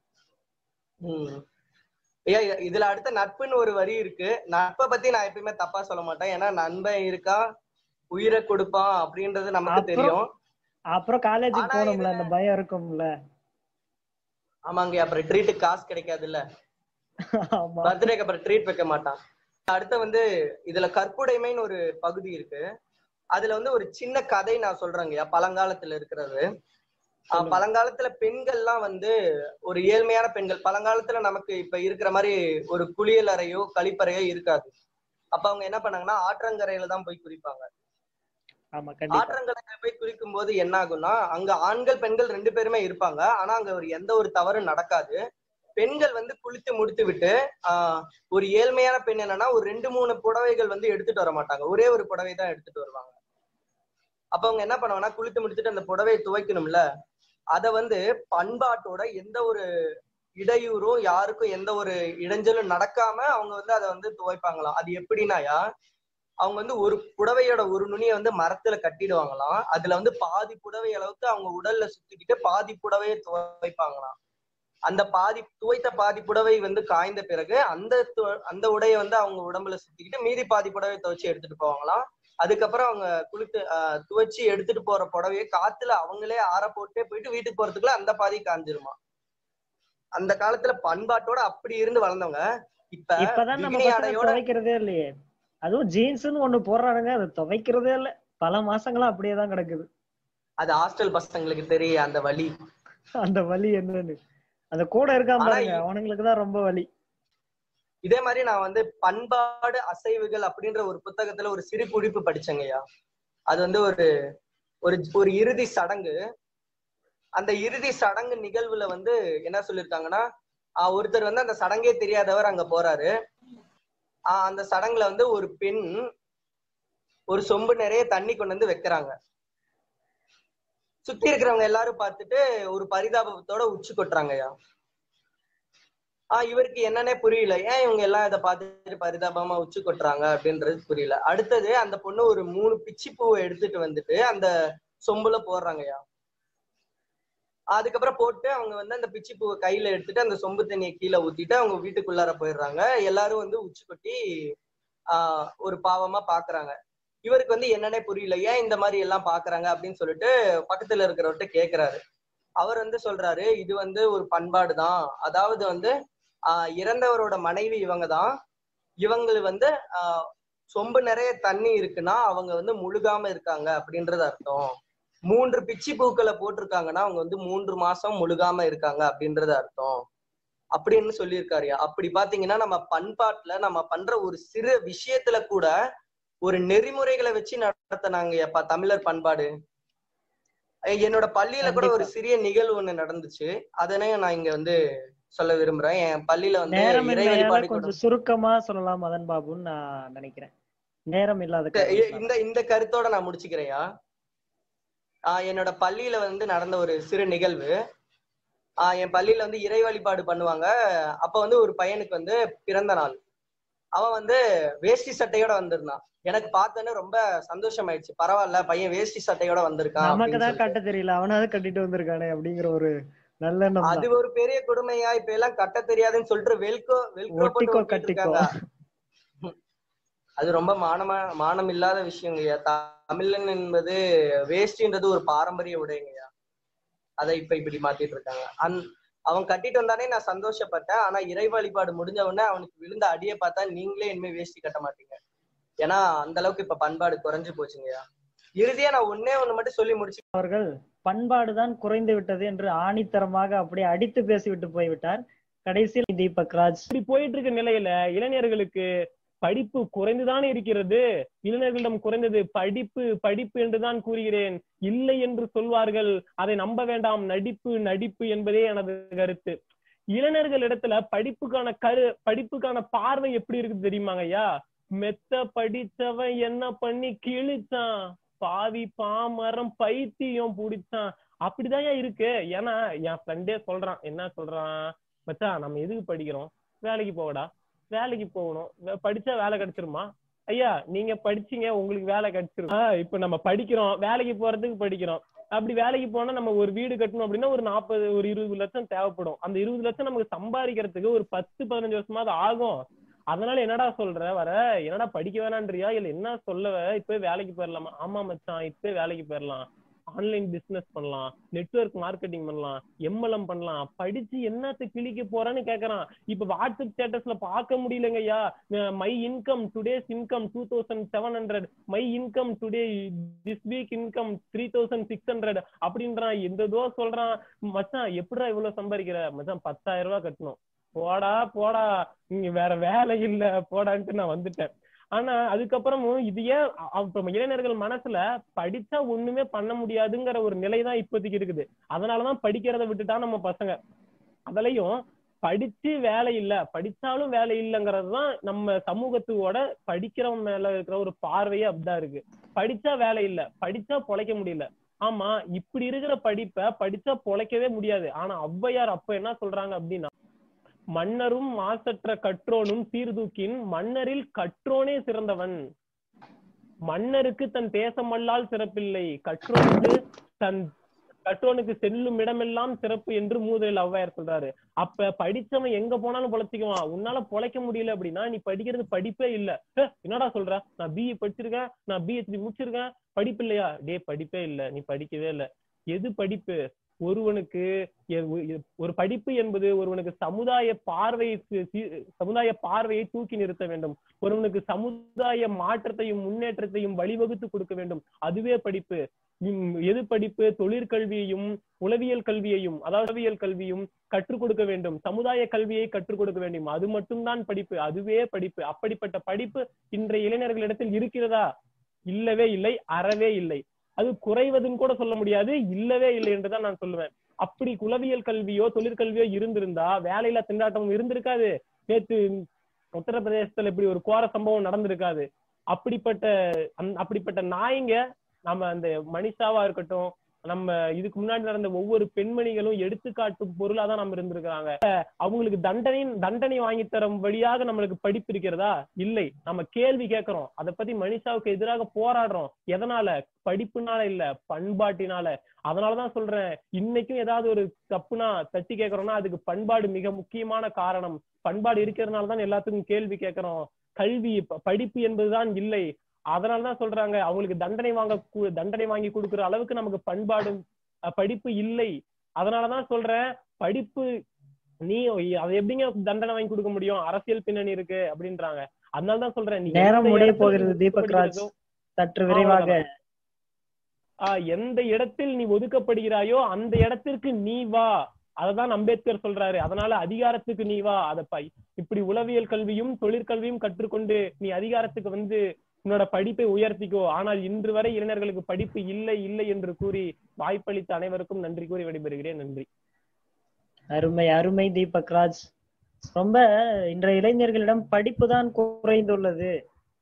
ம். ஐயா இ- இதுல அடுத்த நட்புன்னு ஒரு வரி இருக்கு நட்பை பத்தி நான் எப்பயுமே தப்பா சொல்ல மாட்டேன் ஏன்னா நண்பன் இருக்கா உயிரை கொடுப்பான் அப்படின்றது நமக்கு அப்புறம் தெரியும் அப்புறம் காலேஜுக்கு ஆனா போகணும்ல இதுல- அந்த பயம் இருக்கும்ல ஆமாங்க அப்புறம் ட்ரீட்டுக்கு காசு கிடைக்காதுல்ல ஆமா பர்த்டேக்கு அப்புறம் ட்ரீட் வைக்க மாட்டான் அடுத்து வந்து இதுல கற்புடைமைன்னு ஒரு பகுதி இருக்கு அதுல வந்து ஒரு சின்ன கதை நான் சொல்றேங்கய்யா பழங்காலத்துல இருக்கிறது ஆஹ் சொல்லுங்க. பழங்காலத்துல பெண்கள்லாம் வந்து ஒரு ஏழ்மையான பெண்கள் பழங்காலத்துல நமக்கு இப்ப இருக்கிற மாதிரி ஒரு குளியல் அறையோ கழிப்பறையோ இருக்காது அப்ப அவங்க என்ன பண்ணாங்கன்னா ஆற்றங்கரையில தான் போய் குளிப்பாங்க ஆமா கண்டிப்பா ஆற்றங்கரையில போய் குளிக்கும் போது என்ன ஆகும்னா அங்க ஆண்கள் பெண்கள் ரெண்டு பேருமே இருப்பாங்க ஆனா அங்க ஒரு எந்த ஒரு தவறும் நடக்காது பெண்கள் வந்து குளித்து முடித்து விட்டு ஆஹ் ஒரு ஏழ்மையான பெண் என்னன்னா ஒரு ரெண்டு மூணு புடவைகள் வந்து எடுத்துட்டு வர மாட்டாங்க ஒரே ஒரு புடவை தான் எடுத்துட்டு வருவாங்க அப்ப அவங்க என்ன பண்ணுவாங்கன்னா குளித்து முடிச்சுட்டு அந்த புடவையை துவைக்கணும்ல அத வந்து பண்பாட்டோட எந்த ஒரு இடையூறும் யாருக்கும் எந்த ஒரு இடைஞ்சலும் நடக்காம அவங்க வந்து அதை வந்து துவைப்பாங்களாம் அது எப்படின்னாயா அவங்க வந்து ஒரு புடவையோட ஒரு நுனியை வந்து மரத்துல கட்டிடுவாங்களாம் அதுல வந்து பாதி புடவை அளவுக்கு அவங்க உடல்ல சுத்திக்கிட்டு பாதி புடவையை துவைப்பாங்களாம் அந்த பாதி துவைத்த பாதி புடவை வந்து காய்ந்த பிறகு அந்த து- அந்த உடையை வந்து அவங்க உடம்புல சுத்திக்கிட்டு மீதி பாதி புடவை துவைச்சு எடுத்துட்டு போவாங்களாம் அதுக்கப்புறம் அவங்க குளித்து ஆஹ் துவைச்சு எடுத்துட்டு போற புடவையை காத்துல அவங்களே ஆற போட்டே போயிட்டு வீட்டுக்கு போறதுக்குள்ள அந்த பாதி காஞ்சிருமா அந்த காலத்துல பண்பாட்டோட அப்படி இருந்து வளர்ந்தவங்க இப்ப இப்பதான் நம்ம பிகினி பசங்க ஆடையோட துவைக்கிறதே இல்லையே அதுவும் ஜீன்ஸ்னு ஒண்ணு போடுறானுங்க அதை துவைக்கிறதே இல்ல பல மாசங்களா அப்படியே தான் கிடக்குது அது ஹாஸ்டல் பசங்களுக்கு தெரியும் அந்த வலி அந்த வலி என்னன்னு அந்த கூட இருக்காம ஆனா பாருங்க இ- அவனுங்களுக்கு தான் ரொம்ப வலி இதே மாதிரி நான் வந்து பண்பாடு அசைவுகள் அப்படின்ற ஒரு புத்தகத்துல ஒரு சிறு குறிப்பு படிச்சேங்கய்யா அது வந்து ஒரு ஒரு ஒரு இறுதி சடங்கு அந்த இறுதி சடங்கு நிகழ்வுல வந்து என்ன சொல்லிருக்காங்கன்னா ஆஹ் ஒருத்தர் வந்து அந்த சடங்கே தெரியாதவர் அங்க போறாரு ஆஹ் அந்த சடங்குல வந்து ஒரு பெண் ஒரு சொம்பு நிறைய தண்ணி கொண்டு வந்து வைக்கிறாங்க சுத்தி இருக்கிறவங்க எல்லாரும் பார்த்துட்டு ஒரு பரிதாபத்தோட உச்சி கொட்டுறாங்கய்யா ஆஹ் இவருக்கு என்னன்னே புரியல ஏன் இவங்க எல்லாம் இதை பார்த்துட்டு பரிதாபமா உச்சி கொட்டுறாங்க அப்படின்றது புரியல அடுத்தது அந்த பொண்ணு ஒரு மூணு பிச்சி பூவை எடுத்துட்டு வந்துட்டு அந்த சொம்புல போடுறாங்கய்யா அதுக்கப்புறம் போட்டு அவங்க வந்து அந்த பிச்சி பூவை கையில எடுத்துட்டு அந்த சொம்பு தண்ணியை கீழே ஊத்திட்டு அவங்க வீட்டுக்குள்ளார போயிடுறாங்க எல்லாரும் வந்து உச்சி கொட்டி ஆஹ் ஒரு பாவமா பாக்குறாங்க இவருக்கு வந்து என்னன்னே புரியல ஏன் இந்த மாதிரி எல்லாம் பாக்குறாங்க அப்படின்னு சொல்லிட்டு பக்கத்துல இருக்கிறவர்கிட்ட கேக்குறாரு அவர் வந்து சொல்றாரு இது வந்து ஒரு பண்பாடு தான் அதாவது வந்து ஆஹ் இறந்தவரோட மனைவி இவங்க தான் இவங்க வந்து ஆஹ் சொம்பு நிறைய தண்ணி இருக்குன்னா அவங்க வந்து முழுகாம இருக்காங்க அப்படின்றது அர்த்தம் மூன்று பிச்சி பூக்களை போட்டிருக்காங்கன்னா அவங்க வந்து மூன்று மாசம் முழுகாம இருக்காங்க அப்படின்றது அர்த்தம் அப்படின்னு சொல்லியிருக்காருயா அப்படி பாத்தீங்கன்னா நம்ம பண்பாட்டுல நம்ம பண்ற ஒரு சிறு விஷயத்துல கூட ஒரு நெறிமுறைகளை வச்சு நடத்தினாங்க எப்பா தமிழர் பண்பாடு அஹ் என்னோட பள்ளியில கூட ஒரு கண்டிப்பா. சிறிய நிகழ்வு ஒண்ணு நடந்துச்சு அதனையும் நான் இங்க வந்து சொல்ல விரும்புறேன் என் பள்ளியில வந்து நேரம் இறை இல்லையால வழிபாடு கூட கொஞ்சம் சுருக்கமா சொல்லலாம் மதன் பாபுன்னு நான் நினைக்கிறேன் நேரம் இல்லாத இந்த- காரணத்தினால. இந்த இந்த கருத்தோட நான் முடிச்சுக்கிறேன்யா ஆஹ் என்னோட பள்ளியில வந்து நடந்த ஒரு சிறு நிகழ்வு ஆஹ் என் பள்ளியில வந்து இறை வழிபாடு பண்ணுவாங்க அப்ப வந்து ஒரு பையனுக்கு வந்து பிறந்த நாள் அவன் வந்து வேஷ்டி சட்டையோட வந்திருந்தான் எனக்கு பார்த்தோன்னே ரொம்ப சந்தோஷமாயிடுச்சு பரவாயில்ல பையன் வேஷ்டி சட்டையோட வந்திருக்கான் நமக்கு அப்படின்னு தான் சொல்லிட்டு. கட்ட தெரியல அவனாவது கட்டிட்டு வந்திருக்கானே அப்படிங்கிற ஒரு நல்லெண்ணம் அது தான் ஒரு பெரிய கொடுமையா இப்ப எல்லாம் கட்ட தெரியாதுன்னு சொல்லிட்டு வெல்கோ வெல்க்ரோ போட்டு ஒட்டிக்கோ ஒட்டிட்டு கட்டிக்கோ இருக்காங்க அது ரொம்ப மானமா மானம் இல்லாத விஷயங்கய்யா தமிழன் என்பது வேஷ்டின்றது ஒரு பாரம்பரிய உடைங்கய்யா அதை இப்ப இப்படி மாத்திட்டு இருக்காங்க அந் அவன் கட்டிட்டு வந்தானே நான் சந்தோஷப்பட்டேன் ஆனா இறை வழிபாடு முடிஞ்ச உடனே அவனுக்கு விழுந்த அடியை பார்த்தா நீங்களே இனிமே வேஷ்டி கட்ட மாட்டீங்க ஏன்னா அந்த அளவுக்கு இப்ப பண்பாடு குறைஞ்சு போச்சுங்கய்யா இறுதியா நான் ஒன்னே ஒண்ணு மட்டும் சொல்லி முடிச்சு அவர்கள் பண்பாடுதான் குறைந்து விட்டது என்று ஆணித்தரமாக அப்படியே அடித்து பேசிவிட்டு போய்விட்டார் கடைசியில் தீபக் ராஜ் இப்படி போயிட்டு இருக்க நிலையில இளைஞர்களுக்கு படிப்பு குறைந்துதான் இருக்கிறது இளைஞர்களிடம் குறைந்தது படிப்பு படிப்பு என்றுதான் கூறுகிறேன் இல்லை என்று சொல்வார்கள் அதை நம்ப வேண்டாம் நடிப்பு நடிப்பு என்பதே எனது கருத்து இளைஞர்கள் இடத்துல படிப்புக்கான கரு படிப்புக்கான பார்வை எப்படி இருக்குது தெரியுமாங்க ஐயா மெத்த படிச்சவன் என்ன பண்ணி கிழிச்சான் பாவி பாமரம் பைத்தியம் பிடிச்சான் அப்படிதான் இருக்கு ஏன்னா என் ஃப்ரெண்டே சொல்றான் என்ன சொல்றான் மச்சான் நம்ம எதுக்கு படிக்கிறோம் வேலைக்கு போகடா வேலைக்கு போகணும் வே- படிச்சா வேலை கிடைச்சிருமா ஐயா நீங்க படிச்சீங்க உங்களுக்கு வேலை கிடைச்சிரும் ஆஹ் இப்ப நம்ம படிக்கிறோம் வேலைக்கு போறதுக்கு படிக்கிறோம் அப்படி வேலைக்கு போனா நம்ம ஒரு வீடு கட்டணும் அப்படின்னா ஒரு நாற்பது ஒரு இருபது லட்சம் தேவைப்படும் அந்த இருபது லட்சம் நமக்கு சம்பாதிக்கிறதுக்கு ஒரு பத்து பதினஞ்சு வருஷமாவது ஆகும் அதனால என்னடா சொல்ற வர என்னடா படிக்க வேணான்றியா இல்ல என்ன சொல்ல இப்பவே வேலைக்கு போயிடலாமா ஆமா மச்சான் இப்பவே வேலைக்கு போயிடலாம் ஆன்லைன் பிசினஸ் பண்ணலாம் நெட்வொர்க் மார்க்கெட்டிங் பண்ணலாம் எம்எல்எம் பண்ணலாம் படிச்சு என்னத்த கிழிக்க போறேன்னு கேக்குறான் இப்ப வாட்ஸ்அப் ஸ்டேட்டஸ்ல பார்க்க முடியலங்கய்யா my income today's income two thousand seven hundred my income today this week income three thousand six hundred அப்படின்றான் எந்ததோ சொல்றான் மச்சான் எப்படிடா இவ்வளவு சம்பாதிக்கிற மச்சான் பத்தாயிரம் ரூபாய் கட்டணும் போடா போடா இங்க வேற வேலை இல்ல போடான்ட்டு நான் வந்துட்டேன் ஆனா அதுக்கப்புறமும் இது ஏன் அ- அப்ப இளைஞர்கள் மனசுல படிச்சா ஒண்ணுமே பண்ண முடியாதுங்கிற ஒரு நிலைதான் இப்போதைக்கு இருக்குது அதனாலதான் படிக்கிறத விட்டுட்டா நம்ம பசங்க அதுலயும் படிச்சு வேலை இல்ல படிச்சாலும் வேலை இல்லைங்கிறது தான் நம்ம சமூகத்தோட படிக்கிறவன் மேல இருக்கிற ஒரு பார்வையே அப்படிதான் இருக்கு படிச்சா வேலை இல்ல படிச்சா பொழைக்க முடியல ஆமா இப்படி இருக்கிற படிப்பை படிச்சா பொழைக்கவே முடியாது ஆனா ஔவையார் அப்ப என்ன சொல்றாங்க அப்படின்னா மன்னரும் மாசற்ற கற்றோனும் சீர்தூக்கின் மன்னரில் கற்றோனே சிறந்தவன் மன்னருக்கு தன் தேசமல்லால் சிறப்பில்லை கற்றோனுக்கு தன் கற்றோனுக்கு செல்லும் இடமெல்லாம் சிறப்பு என்று மூதலில் ஔவையார் சொல்றாரு அப்ப படிச்சவன் எங்க போனாலும் பொழைச்சிக்குவான் உன்னால பொழைக்க முடியல அப்படின்னா நீ படிக்கிறது படிப்பே இல்ல "ஹே, என்னடா சொல்ற நான் பிஏ படிச்சிருக்கேன் நான் பிஹெச்டி முடிச்சிருக்கேன் படிப்பு இல்லையா டே படிப்பே இல்ல நீ படிக்கவே இல்ல எது படிப்பு ஒருவனுக்கு எ- ஒ- ஒரு படிப்பு என்பது ஒருவனுக்கு சமுதாய பார்வையை சி- சி- சமுதாய பார்வையை தூக்கி நிறுத்த வேண்டும் ஒருவனுக்கு சமுதாய மாற்றத்தையும் முன்னேற்றத்தையும் வழிவகுத்து கொடுக்க வேண்டும் அதுவே படிப்பு உம், எது படிப்பு தொழிற்கல்வியையும் உளவியல் கல்வியையும் அதாவது உளவியல் கல்வியும் கற்றுக் கொடுக்க வேண்டும் சமுதாய கல்வியை கற்றுக் கொடுக்க வேண்டும் அது மட்டும்தான் படிப்பு அதுவே படிப்பு அப்படிப்பட்ட படிப்பு இன்றைய இளைஞர்களிடத்தில் இருக்கிறதா இல்லவே இல்லை அறவே இல்லை அது குறைவதுன்னு கூட சொல்ல முடியாது இல்லவே இல்லை என்றுதான் நான் சொல்லுவேன் அப்படி குலவியல் கல்வியோ தொழிற்கல்வியோ இருந்திருந்தா வேலையில திண்டாட்டமும் இருந்திருக்காது நேத்து உத்தரப்பிரதேசத்துல இப்படி ஒரு கோர சம்பவம் நடந்திருக்காது அப்படிப்பட்ட அந்த- அப்படிப்பட்ட நாய்ங்க நம்ம அந்த மனிஷாவா இருக்கட்டும் நம்ம இதுக்கு முன்னாடி நடந்த ஒவ்வொரு பெண்மணிகளும் எடுத்துக்காட்டும் பொருளா தான் நம்ம இருந்திருக்கிறாங்க அவங்களுக்கு தண்டனை தண்டனை வாங்கி தரும் வழியாக நம்மளுக்கு படிப்பு இருக்கிறதா இல்லை நம்ம கேள்வி கேட்கிறோம் அதை பத்தி மனிஷாவுக்கு எதிராக போராடுறோம் எதனால படிப்புனால இல்ல பண்பாட்டினால அதனாலதான் சொல்றேன் இன்னைக்கும் ஏதாவது ஒரு தப்புனா தட்டி கேட்கறோம்னா அதுக்கு பண்பாடு மிக முக்கியமான காரணம் பண்பாடு இருக்கிறதுனால தான் எல்லாத்துக்கும் கேள்வி கேட்கிறோம் கல்வி ப- படிப்பு என்பதுதான் இல்லை அதனாலதான் சொல்றாங்க அவங்களுக்கு தண்டனை வாங்க கு- தண்டனை வாங்கி கொடுக்கிற அளவுக்கு நமக்கு பண்பாடும் அஹ், படிப்பு இல்லை அதனாலதான் சொல்றேன் படிப்பு நீ அதை எப்படிங்க தண்டனை வாங்கி கொடுக்க முடியும் அரசியல் பின்னணி இருக்கு அப்படின்றாங்க அதனாலதான் சொல்றேன் நீ நேரம் எந்த முடிய இடத்துல போகிறது நீ தீபக் ராஜ் படிக்கிறதோ, சற்று விரைவாக அவ்வளவுதான். ஆஹ் எந்த இடத்தில் நீ ஒதுக்கப்படுகிறாயோ அந்த இடத்திற்கு நீ வா அததான் அம்பேத்கர் சொல்றாரு அதனால அதிகாரத்துக்கு நீ வா அத பை இப்படி உளவியல் கல்வியும் தொழிற்கல்வியும் கற்றுக்கொண்டு நீ அதிகாரத்துக்கு வந்து உன்னோட படிப்பை உயர்த்திக்கோ ஆனால் இன்று வரை இளைஞர்களுக்கு படிப்பு இல்லை இல்லை என்று கூறி வாய்ப்பளித்த அனைவருக்கும் நன்றி கூறி விடைபெறுகிறேன் நன்றி அருமை அருமை தீபக் ராஜ் ரொம்ப இன்றைய இளைஞர்களிடம் படிப்பு தான் குறைந்துள்ளது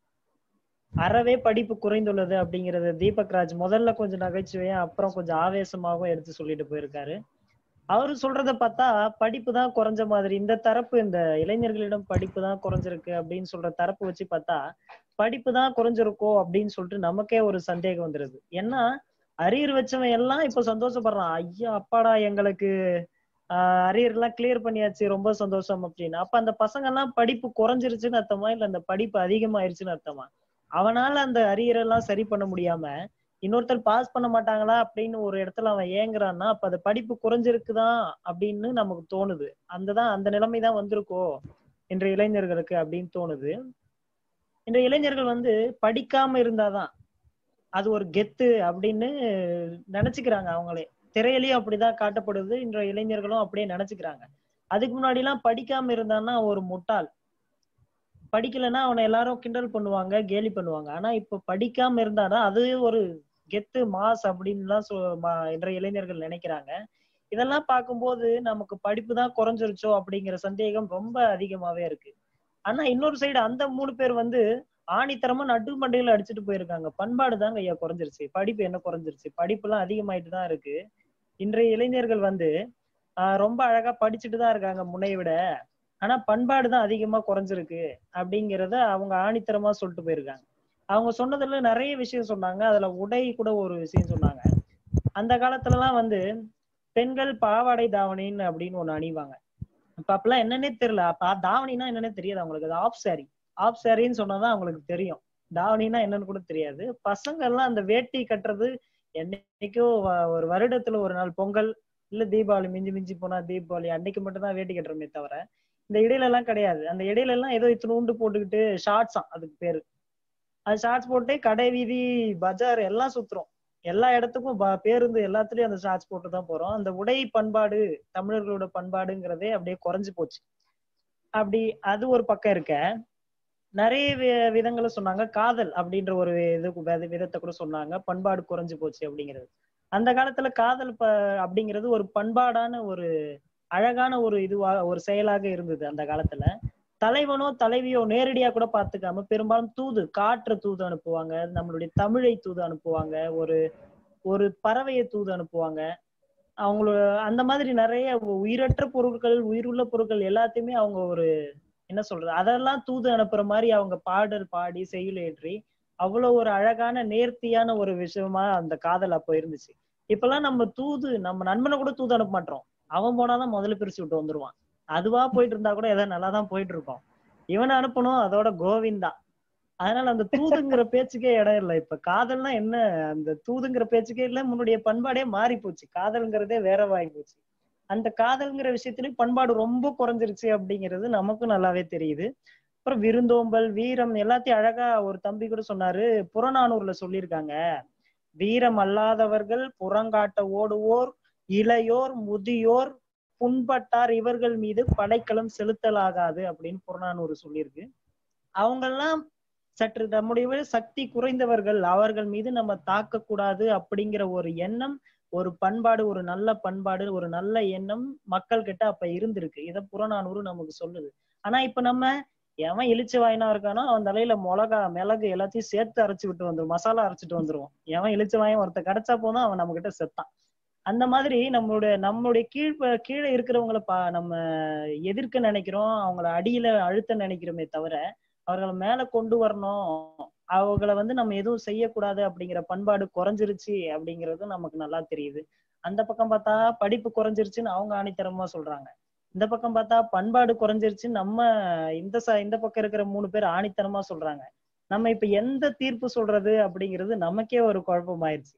அறவே படிப்பு குறைந்துள்ளது அப்படிங்கறது தீபக் ராஜ் முதல்ல கொஞ்சம் நகைச்சுவையா அப்புறம் கொஞ்சம் ஆவேசமாகவும் எடுத்து சொல்லிட்டு போயிருக்காரு அவரு சொல்றத பார்த்தா படிப்பு தான் குறைஞ்ச மாதிரி இந்த தரப்பு இந்த இளைஞர்களிடம் படிப்பு தான் குறைஞ்சிருக்கு அப்படின்னு சொல்ற தரப்பு வச்சு பார்த்தா படிப்பு தான் குறைஞ்சிருக்கோ அப்படின்னு சொல்லிட்டு நமக்கே ஒரு சந்தேகம் வந்துருது ஏன்னா அரியர் வச்சவன் எல்லாம் இப்ப சந்தோஷப்படுறான் ஐயா அப்பாடா எங்களுக்கு ஆஹ் அரியர் எல்லாம் கிளியர் பண்ணியாச்சு ரொம்ப சந்தோஷம் அப்படின்னு அப்ப அந்த பசங்க எல்லாம் படிப்பு குறைஞ்சிருச்சுன்னு அர்த்தமா இல்ல அந்த படிப்பு அதிகமாயிருச்சுன்னு அர்த்தமா அவனால அந்த அரியர் எல்லாம் சரி பண்ண முடியாம இன்னொருத்தர் பாஸ் பண்ண மாட்டாங்களா அப்படின்னு ஒரு இடத்துல அவன் ஏங்குறான்னா அப்ப அது படிப்பு குறைஞ்சிருக்குதான் அப்படின்னு நமக்கு தோணுது அந்ததான் அந்த நிலைமை தான் வந்திருக்கோ இன்றைய இளைஞர்களுக்கு அப்படின்னு தோணுது இன்றைய இளைஞர்கள் வந்து படிக்காம இருந்தாதான் அது ஒரு கெத்து அப்படின்னு நினைச்சுக்கிறாங்க அவங்களே திரையிலயும் அப்படிதான் காட்டப்படுது இன்றைய இளைஞர்களும் அப்படியே நினைச்சுக்கிறாங்க அதுக்கு முன்னாடி எல்லாம் படிக்காம இருந்தான்னா ஒரு முட்டாள் படிக்கலைன்னா அவனை எல்லாரும் கிண்டல் பண்ணுவாங்க கேலி பண்ணுவாங்க ஆனா இப்ப படிக்காம இருந்தானா அது ஒரு கெத்து மாஸ் அப்படின்னுலாம் சொ ம- இன்றைய இளைஞர்கள் நினைக்கிறாங்க இதெல்லாம் பார்க்கும்போது நமக்கு படிப்பு தான் குறைஞ்சிருச்சோ அப்படிங்கிற சந்தேகம் ரொம்ப அதிகமாவே இருக்கு ஆனா இன்னொரு சைடு அந்த மூணு பேர் வந்து ஆணித்தரமா நடு மண்டையில அடிச்சுட்டு போயிருக்காங்க பண்பாடு தாங்க ஐயா குறைஞ்சிருச்சு படிப்பு என்ன குறைஞ்சிருச்சு படிப்பு எல்லாம் அதிகமாயிட்டு தான் இருக்கு இன்றைய இளைஞர்கள் வந்து ஆஹ் ரொம்ப அழகா படிச்சுட்டு தான் இருக்காங்க முன்னைய விட ஆனா பண்பாடு தான் அதிகமா குறைஞ்சிருக்கு அப்படிங்கிறத அவங்க ஆணித்தரமா சொல்லிட்டு போயிருக்காங்க அவங்க சொன்னதுல நிறைய விஷயம் சொன்னாங்க அதுல உடை கூட ஒரு விஷயம் சொன்னாங்க அந்த காலத்துல எல்லாம் வந்து பெண்கள் பாவாடை தாவணின்னு அப்படின்னு ஒண்ணு அணிவாங்க இப்ப அப்பெல்லாம் என்னன்னே தெரியல அப்ப தாவணினா என்னன்னே தெரியாது அவங்களுக்கு அது ஆஃப் சாரி ஆஃப் சாரின்னு சொன்னாதான் அவங்களுக்கு தெரியும் தாவணினா என்னன்னு கூட தெரியாது பசங்க எல்லாம் அந்த வேட்டி கட்டுறது என்னைக்கோ வ- ஒரு வருடத்துல ஒரு நாள் பொங்கல் இல்ல தீபாவளி மிஞ்சி மிஞ்சி போனா தீபாவளி அன்னைக்கு மட்டும் தான் வேட்டி கட்டுறமே தவிர இந்த இடையில எல்லாம் கிடையாது அந்த இடையில எல்லாம் ஏதோ இத்தினூண்டு போட்டுக்கிட்டு ஷார்ட்ஸாம் அதுக்கு பேரு அது ஷார்ட்ஸ் போட்டு கடை வீதி பஜார் எல்லாம் சுத்துறோம் எல்லா இடத்துக்கும் ப- பேருந்து எல்லாத்துலயும் அந்த ஷார்ட்ஸ் போட்டு தான் போறோம் அந்த உடை பண்பாடு தமிழர்களோட பண்பாடுங்கிறதே அப்படியே குறைஞ்சு போச்சு அப்படி அது ஒரு பக்கம் இருக்க நிறைய வி- விதங்களை சொன்னாங்க காதல் அப்படின்ற ஒரு இது வித- விதத்தை கூட சொன்னாங்க பண்பாடு குறைஞ்சு போச்சு அப்படிங்கிறது அந்த காலத்துல காதல் ப அப்படிங்கிறது ஒரு பண்பாடான ஒரு அழகான ஒரு இதுவா ஒரு செயலாக இருந்தது அந்த காலத்துல தலைவனோ தலைவியோ நேரடியா கூட பாத்துக்காம பெரும்பாலும் தூது காற்று தூது அனுப்புவாங்க நம்மளுடைய தமிழை தூது அனுப்புவாங்க ஒரு ஒரு பறவையை தூது அனுப்புவாங்க அவங்களோட அந்த மாதிரி நிறைய உயிரற்ற பொருட்கள் உயிருள்ள பொருட்கள் எல்லாத்தையுமே அவங்க ஒரு என்ன சொல்றது அதெல்லாம் தூது அனுப்புற மாதிரி அவங்க பாடல் பாடி செய்யுள் ஏற்றி அவ்வளவு ஒரு அழகான நேர்த்தியான ஒரு விஷயமா அந்த காதல் அப்போ இருந்துச்சு இப்பெல்லாம் நம்ம தூது நம்ம நண்பனை கூட தூது அனுப்ப மாட்டோம் அவன் போனாதான் முதல்ல பிரிச்சு விட்டு வந்துருவான் அதுவா போயிட்டு இருந்தா கூட ஏதோ நல்லா தான் போயிட்டு இருக்கோம் இவனை அனுப்பணும் அதோட கோவிந்தா அதனால அந்த தூதுங்கிற பேச்சுக்கே இடம் இல்லை இப்ப காதல்னா என்ன அந்த தூதுங்கிற பேச்சுக்கே இல்ல முன்னுடைய பண்பாடே மாறி போச்சு காதல்ங்கிறதே வேறவாகி போச்சு அந்த காதல்ங்கிற விஷயத்துலயும் பண்பாடு ரொம்ப குறைஞ்சிருச்சு அப்படிங்கிறது நமக்கும் நல்லாவே தெரியுது அப்புறம் விருந்தோம்பல் வீரம் எல்லாத்தையும் அழகா ஒரு தம்பி கூட சொன்னாரு புறநானூர்ல சொல்லியிருக்காங்க வீரம் அல்லாதவர்கள் புறங்காட்ட ஓடுவோர் இளையோர் முதியோர் புண்பட்டார் இவர்கள் மீது படைக்கலம் செலுத்தலாகாது அப்படின்னு புறநானூறு சொல்லியிருக்கு அவங்கெல்லாம் சற்று நம்முடைய விட சக்தி குறைந்தவர்கள் அவர்கள் மீது நம்ம தாக்க கூடாது அப்படிங்கிற ஒரு எண்ணம் ஒரு பண்பாடு ஒரு நல்ல பண்பாடு ஒரு நல்ல எண்ணம் மக்கள் கிட்ட அப்ப இருந்திருக்கு இத புறநானூறு நமக்கு சொல்லுது ஆனா இப்ப நம்ம எவன் இழிச்ச வாயினா இருக்கானோ அவன் தலையில மிளகா மிளகு எல்லாத்தையும் சேர்த்து அரைச்சு விட்டு வந்துரும் மசாலா அரைச்சிட்டு வந்துருவோம் எவன் இழிச்ச வாயன் ஒருத்த கிடைச்சா போதும் அவன் நம்ம கிட்ட செத்தான் அந்த மாதிரி நம்மளுடைய நம்மளுடைய கீழ் கீழே இருக்கிறவங்கள பா நம்ம எதிர்க்க நினைக்கிறோம் அவங்கள அடியில அழுத்த நினைக்கிறோமே தவிர அவர்களை மேல கொண்டு வரணும் அவங்கள வந்து நம்ம எதுவும் செய்யக்கூடாது அப்படிங்கிற பண்பாடு குறைஞ்சிருச்சு அப்படிங்கிறது நமக்கு நல்லா தெரியுது அந்த பக்கம் பார்த்தா படிப்பு குறைஞ்சிருச்சுன்னு அவங்க ஆணித்தரமா சொல்றாங்க இந்த பக்கம் பார்த்தா பண்பாடு குறைஞ்சிருச்சுன்னு நம்ம இந்த ச இந்த பக்கம் இருக்கிற மூணு பேர் ஆணித்தனமா சொல்றாங்க நம்ம இப்ப எந்த தீர்ப்பு சொல்றது அப்படிங்கிறது நமக்கே ஒரு குழப்பம் ஆயிடுச்சு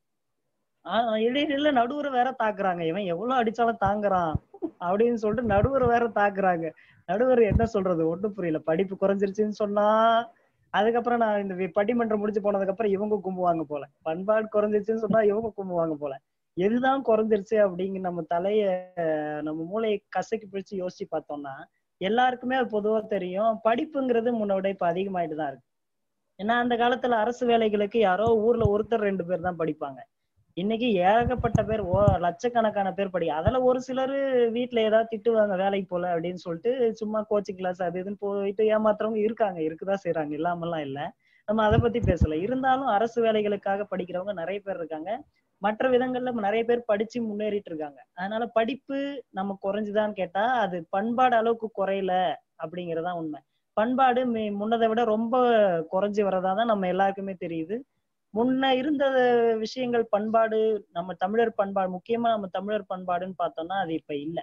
ஆஹ் இடையில நடுவர் வேற தாக்குறாங்க இவன் எவ்வளவு அடிச்சாலும் தாங்குறான் அப்படின்னு சொல்லிட்டு நடுவர் வேற தாக்குறாங்க நடுவர் என்ன சொல்றது ஒண்ணும் புரியல படிப்பு குறைஞ்சிருச்சுன்னு சொன்னா அதுக்கப்புறம் நான் இந்த வி- பட்டிமன்றம் முடிஞ்சு போனதுக்கு அப்புறம் இவங்க கும்புவாங்க போல பண்பாடு குறைஞ்சிருச்சுன்னு சொன்னா இவங்க கும்புவாங்க போல எதுதான் குறைஞ்சிருச்சு அப்படிங்க நம்ம தலைய நம்ம மூளையை கசக்கி பிடிச்சு யோசிச்சு பார்த்தோம்னா எல்லாருக்குமே அது பொதுவா தெரியும் படிப்புங்கிறது முன்னோட இப்ப அதிகமாயிட்டு தான் இருக்கு ஏன்னா அந்த காலத்துல அரசு வேலைகளுக்கு யாரோ ஊர்ல ஒருத்தர் ரெண்டு பேர் தான் படிப்பாங்க இன்னைக்கு ஏகப்பட்ட பேர் ஓ லட்சக்கணக்கான பேர் படி அதுல ஒரு சிலர் வீட்டுல ஏதாவது திட்டுவாங்க வேலைக்கு போல அப்படின்னு சொல்லிட்டு சும்மா கோச்சிங் கிளாஸ் அது இதுன்னு போயிட்டு ஏமாத்துறவங்க இருக்காங்க இருக்குதான் செய்யறாங்க இல்லாமலாம் இல்ல நம்ம அதை பத்தி பேசல இருந்தாலும் அரசு வேலைகளுக்காக படிக்கிறவங்க நிறைய பேர் இருக்காங்க மற்ற விதங்கள்ல நிறைய பேர் படிச்சு முன்னேறிட்டு இருக்காங்க அதனால படிப்பு நம்ம குறைஞ்சுதான்னு கேட்டா அது பண்பாடு அளவுக்கு குறையல அப்படிங்கறதுதான் உண்மை பண்பாடு மே- முன்னதை விட ரொம்ப குறைஞ்சு வரதா தான் நம்ம எல்லாருக்குமே தெரியுது முன்ன இருந்த விஷயங்கள் பண்பாடு நம்ம தமிழர் பண்பாடு முக்கியமா நம்ம தமிழர் பண்பாடுன்னு பார்த்தோம்னா அது இப்ப இல்ல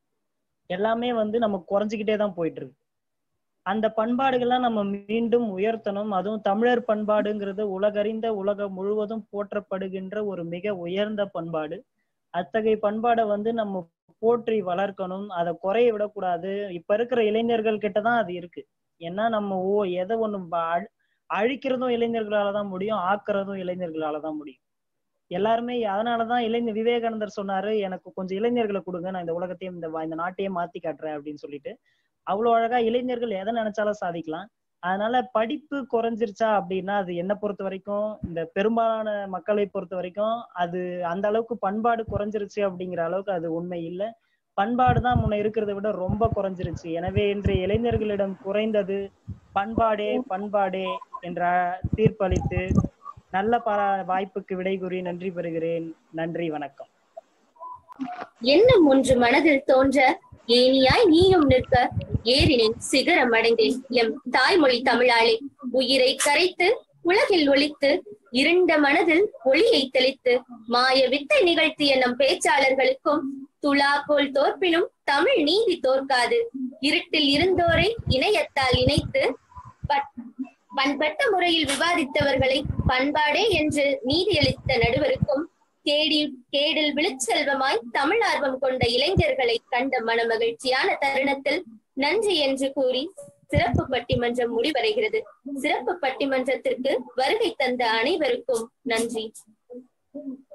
எல்லாமே வந்து நம்ம குறைஞ்சுக்கிட்டே தான் போயிட்டு இருக்கு அந்த பண்பாடுகள்லாம் நம்ம மீண்டும் உயர்த்தணும் அதுவும் தமிழர் பண்பாடுங்கிறது உலகறிந்த உலகம் முழுவதும் போற்றப்படுகின்ற ஒரு மிக உயர்ந்த பண்பாடு அத்தகைய பண்பாடை வந்து நம்ம போற்றி வளர்க்கணும் அதை குறைய விடக்கூடாது இப்ப இருக்கிற இளைஞர்கள் கிட்ட தான் அது இருக்கு ஏன்னா நம்ம ஓ எதை ஒண்ணு ப- அழி- அழிக்கிறதும் இளைஞர்களால தான் முடியும் ஆக்குறதும் இளைஞர்களால தான் முடியும் எல்லாருமே அதனாலதான் இளைஞர் விவேகானந்தர் சொன்னாரு எனக்கு கொஞ்சம் இளைஞர்களை கொடுங்க நான் இந்த உலகத்தையும் இந்த வா- இந்த நாட்டையே மாத்தி காட்டுறேன் அப்படின்னு சொல்லிட்டு அவ்வளவு அழகா இளைஞர்கள் எதை நினைச்சாலும் சாதிக்கலாம் அதனால படிப்பு குறைஞ்சிருச்சா அப்படின்னா அது என்ன பொறுத்த வரைக்கும் இந்த பெரும்பாலான மக்களை பொறுத்த வரைக்கும் அது அந்த அளவுக்கு பண்பாடு குறைஞ்சிருச்சு அப்படிங்கிற அளவுக்கு அது உண்மை இல்லை பண்பாடு தான் முன்ன இருக்கிறத விட ரொம்ப குறைஞ்சிருச்சு எனவே இன்றைய இளைஞர்களிடம் குறைந்தது பண்பாடே பண்பாடே என்ற தீர்ப்பளித்து நல்ல பர வாய்ப்புக்கு விடை கூறி நன்றி பெறுகிறேன் நன்றி வணக்கம் எண்ணம் ஒன்று மனதில் தோன்ற ஏனியாய் நீயும் நிற்க ஏறினேன் சிகரம் அடைந்தேன் எம் தாய்மொழி தமிழாளே உயிரை கரைத்து உலகில் ஒளித்து இருண்ட மனதில் ஒளியை தெளித்து மாய வித்தை நிகழ்த்திய நம் பேச்சாளர்களுக்கும் துலாக்கோல் தோற்பினும் தமிழ் நீதி தோற்காது இருட்டில் இருந்தோரை இணையத்தால் இணைத்து பட்- பண்பட்ட முறையில் விவாதித்தவர்களை பண்பாடே என்று நீதியளித்த நடுவருக்கும் கேடி கேடில் விழுச்செல்வமாய் தமிழ் ஆர்வம் கொண்ட இளைஞர்களை கண்ட மனமகிழ்ச்சியான தருணத்தில் நன்றி என்று கூறி சிறப்பு பட்டிமன்றம் முடிவடைகிறது சிறப்பு பட்டிமன்றத்திற்கு வருகை தந்த அனைவருக்கும் நன்றி